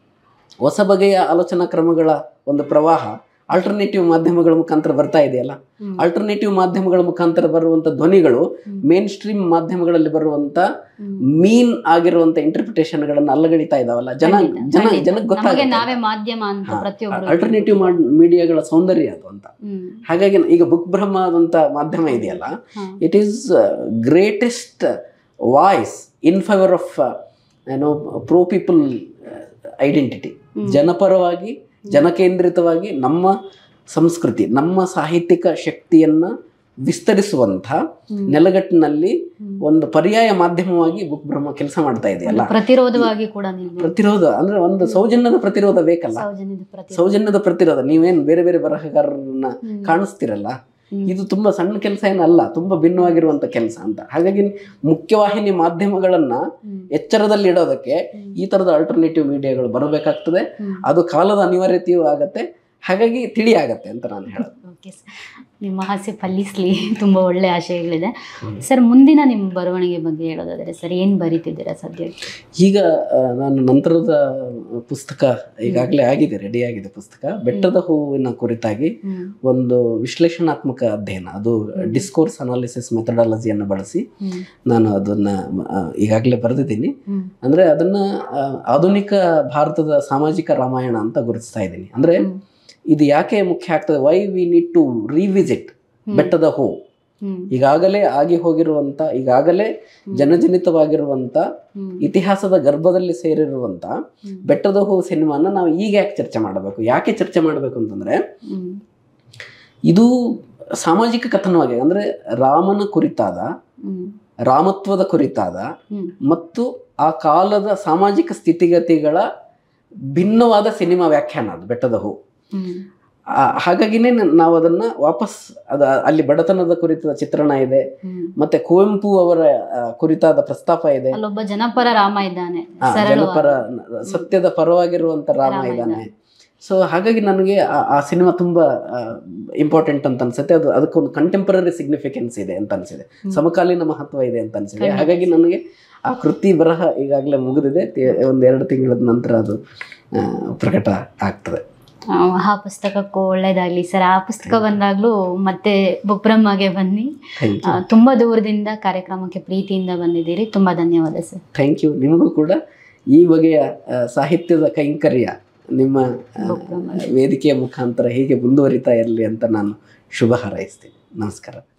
ಹೊಸ ಬಗೆಯ ಆಲೋಚನಾ ಕ್ರಮಗಳ ಒಂದು ಪ್ರವಾಹ ಆಲ್ಟರ್ನೇಟಿವ್ ಮಾಧ್ಯಮಗಳ ಮುಖಾಂತರ ಬರ್ತಾ ಇದೆಯಲ್ಲ ಆಲ್ಟರ್ನೇಟಿವ್ ಮಾಧ್ಯಮಗಳ ಮುಖಾಂತರ ಬರುವಂಥ ಧ್ವನಿಗಳು ಮೇನ್ ಸ್ಟ್ರೀಮ್ ಮಾಧ್ಯಮಗಳಲ್ಲಿ ಬರುವಂಥ ಮೀನ್ ಆಗಿರುವಂಥ ಇಂಟರ್ಪ್ರಿಟೇಷನ್ಗಳನ್ನು ಅಲ್ಲಗಡಿತಾ ಇದಾವಲ್ಲ ಜನ ಖಂಡಿತ, ಜನ ಖಂಡಿತ. ಜನಕ್ಕೆ ನಮಗೆ ಗೊತ್ತಾಗುತ್ತೆ ನಾವೇ ಮಾಧ್ಯಮ ಅಂತ ಹಾ, ಪ್ರತಿಯೊಬ್ಬರು ಆಲ್ಟರ್ನೇಟಿವ್ ಮೀಡಿಯಾಗಳ ಸೌಂದರ್ಯ ಅದು ಅಂತ ಹ್ಮ್. ಹಾಗಾಗಿ ಈಗ ಬುಕ್ ಬ್ರಹ್ಮ ಆದಂಥ ಮಾಧ್ಯಮ ಇದೆಯಲ್ಲ ಹಾ. It is greatest voice in favour of ಏನೋ ಪ್ರೋ ಪೀಪಲ್ ಐಡೆಂಟಿಟಿ ಹ್ಮ್. ಜನಪರವಾಗಿ ಜನಕೇಂದ್ರಿತವಾಗಿ ನಮ್ಮ ಸಂಸ್ಕೃತಿ ನಮ್ಮ ಸಾಹಿತ್ಯಿಕ ಶಕ್ತಿಯನ್ನ ವಿಸ್ತರಿಸುವಂಥ ಹ್ಮ್. ನೆಲಗಟ್ಟಿನಲ್ಲಿ ಹ್ಮ್. ಒಂದು ಪರ್ಯಾಯ ಮಾಧ್ಯಮವಾಗಿ ಬುಕ್ ಬ್ರಹ್ಮ ಕೆಲಸ ಮಾಡ್ತಾ ಇದೆಯಲ್ಲ ಒಂದು ಪ್ರತಿರೋಧವಾಗಿ ಕೂಡ ನಿಲ್ಬೇಕು ಪ್ರತಿರೋಧ ಅಂದ್ರೆ ಒಂದು ಸೌಜನ್ಯದ ಪ್ರತಿರೋಧ ಬೇಕಲ್ಲ ಸೌಜನ್ಯದ ಪ್ರತಿರೋಧ ಸೌಜನ್ಯದ ಪ್ರತಿರೋಧ ನೀವೇನ್ ಬೇರೆ ಬೇರೆ ಬರಹಗಾರರನ್ನ ಹ್ಮ್. ಕಾಣಿಸ್ತಿರಲ್ಲ ಹ್ಮ್. ಇದು ತುಂಬಾ ಸಣ್ಣ ಕೆಲಸ ಏನಲ್ಲ ತುಂಬಾ ಭಿನ್ನವಾಗಿರುವಂತ ಕೆಲಸ ಅಂತ ಹಾಗಾಗಿ ಮುಖ್ಯವಾಹಿನಿ ಮಾಧ್ಯಮಗಳನ್ನ ಹ್ಮ್. ಎಚ್ಚರದಲ್ಲಿ ಇಡೋದಕ್ಕೆ ಹ್ಮ್. ಈ ತರದ ಆಲ್ಟರ್ನೇಟಿವ್ ಮೀಡಿಯಾಗಳು ಬರಬೇಕಾಗ್ತದೆ ಹ್ಮ್. ಅದು ಕಾಲದ ಅನಿವಾರ್ಯತೆಯೂ ಆಗತ್ತೆ ಹಾಗಾಗಿ ತಿಳಿ ಆಗತ್ತೆ ಅಂತ ನಾನು ಹೇಳೋದು ಓಕೆ ಸರ್ ನಿಮ್ಮ ಆಸೆ ಫಲಿಸ್ಲಿ ತುಂಬ ಒಳ್ಳೆ ಆಶಯಗಳಿದೆ ಹ್ಮ್. ಸರ್ ಮುಂದಿನ ನಿಮ್ಮ ಬರವಣಿಗೆ ಬಗ್ಗೆ ಹೇಳೋದಾದ್ರೆ ಸರ್ ಏನು ಬರೀತಿದ್ದೀರಾ ಸದ್ಯಕ್ಕೆ ಈಗ ಆ, ನಾನು ನಂತರದ ಪುಸ್ತಕ ಈಗಾಗಲೇ ಆಗಿದೆ ರೆಡಿ ಆಗಿದೆ ಪುಸ್ತಕ ಬೆಟ್ಟದ ಹೂವಿನ ಕುರಿತಾಗಿ ಹ್ಮ್. ಒಂದು ವಿಶ್ಲೇಷಣಾತ್ಮಕ ಅಧ್ಯಯನ ಅದು ಡಿಸ್ಕೋರ್ಸ್ ಅನಾಲಿಸಿಸ್ ಮೆಥಡಾಲಜಿಯನ್ನು ಬಳಸಿ ಹ್ಮ್. ನಾನು ಅದನ್ನ ಆ, ಈಗಾಗಲೇ ಬರೆದಿದ್ದೀನಿ ಹ್ಮ್. ಅಂದ್ರೆ ಅದನ್ನ ಆ, ಆಧುನಿಕ ಭಾರತದ ಸಾಮಾಜಿಕ ರಾಮಾಯಣ ಅಂತ ಗುರುತಿಸ್ತಾ ಇದ್ದೀನಿ ಅಂದ್ರೆ ಹ್ಮ್. ಇದು ಯಾಕೆ ಮುಖ್ಯ ಆಗ್ತದೆ why we need to revisit hmm. ಬೆಟ್ಟದ ಹೂ ಹ್ಮ್. ಈಗಾಗಲೇ ಆಗಿ ಹೋಗಿರುವಂತ ಈಗಾಗಲೇ ಜನಜನಿತವಾಗಿರುವಂತ ಹ್ಮ್. ಇತಿಹಾಸದ ಗರ್ಭದಲ್ಲಿ ಸೇರಿರುವಂತ ಹ್ಮ್. ಬೆಟ್ಟದ ಹೂ ಸಿನಿಮಾನ ನಾವು ಈಗ ಯಾಕೆ ಚರ್ಚೆ ಮಾಡಬೇಕು ಯಾಕೆ ಚರ್ಚೆ ಮಾಡಬೇಕು ಅಂತಂದ್ರೆ ಹ್ಮ್. ಇದು ಸಾಮಾಜಿಕ ಕಥನವಾಗಿ ಅಂದ್ರೆ ರಾಮನ ಕುರಿತಾದ ಹ್ಮ್. ರಾಮತ್ವದ ಕುರಿತಾದ ಹ್ಮ್. ಮತ್ತು ಆ ಕಾಲದ ಸಾಮಾಜಿಕ ಸ್ಥಿತಿಗತಿಗಳ ಭಿನ್ನವಾದ ಸಿನಿಮಾ ವ್ಯಾಖ್ಯಾನ ಅದು ಬೆಟ್ಟದ ಹೂ ಹ್ಮ್. ಆ, ಹಾಗಾಗಿನೇ ನ- ನಾವು ಅದನ್ನ ವಾಪಸ್ ಅದ ಅಲ್ಲಿ ಬಡತನದ ಕುರಿತಾದ ಚಿತ್ರಣ ಇದೆ ಹ್ಮ್. ಮತ್ತೆ ಕುವೆಂಪು ಅವರ ಆ, ಕುರಿತಾದ ಪ್ರಸ್ತಾಪ ಇದೆ ಅಲ್ಲೊಬ್ಬ ಜನಪರ ರಾಮ ಇದ್ದಾನೆ ಆ, ಸರಳವಾದ. ಜನಪರ ಸತ್ಯದ ಪರವಾಗಿರುವಂತ ರಾಮ ರಾಮ ಇದ್ದಾನೆ ಸೊ ಹಾಗಾಗಿ ನನಗೆ ಆ- ಆ ಸಿನಿಮಾ ತುಂಬಾ ಇಂಪಾರ್ಟೆಂಟ್ ಅಂತ ಅನ್ಸುತ್ತೆ ಅದು ಅದಕ್ಕೊಂದು ಕಂಟೆಂಪರರಿ ಸಿಗ್ನಿಫಿಕೆನ್ಸ್ ಇದೆ ಅಂತ ಅನ್ಸಿದೆ ಹ್ಮ್. ಸಮಕಾಲೀನ ಮಹತ್ವ ಇದೆ ಅಂತ ಅನ್ಸಿದೆ ಖಂಡಿತ. ಹಾಗಾಗಿ ನನಗೆ ಆ ಕೃತಿ ಬರಹ ಈಗಾಗಲೇ ಮುಗಿದಿದೆ ತಿ- ಒಂದು ಎರಡು ತಿಂಗಳ ನಂತರ ಅದು ಆ, ಪ್ರಕಟ ಆಗ್ತದೆ ಆ, ಆ ಪುಸ್ತಕಕ್ಕೂ ಒಳ್ಳೇದಾಗ್ಲಿ ಸರ್ ಆ ಪುಸ್ತಕ ಬಂದಾಗ್ಲೂ ಮತ್ತೆ ಬುಕ್ರಮ್ಮಗೆ ಬನ್ನಿ ಥ್ಯಾಂಕ್ ಆ, ಯು ತುಂಬಾ ದೂರದಿಂದ ಕಾರ್ಯಕ್ರಮಕ್ಕೆ ಪ್ರೀತಿಯಿಂದ ಬಂದಿದ್ದೀರಿ ತುಂಬಾ ಧನ್ಯವಾದ ಸರ್ ಥ್ಯಾಂಕ್ ಯು ನಿಮಗೂ ಕೂಡ ಈ ಬಗೆಯ ಆ, ಸಾಹಿತ್ಯದ ಕೈಂಕರ್ಯ ನಿಮ್ಮ ಆ, ಬುಕ್ರಮ್ ವೇದಿಕೆಯ ಮುಖಾಂತರ ಹೀಗೆ ಮುಂದುವರಿತಾ ಇರಲಿ ಅಂತ ನಾನು ಶುಭ ಹಾರೈಸ್ತೀನಿ ನಮಸ್ಕಾರ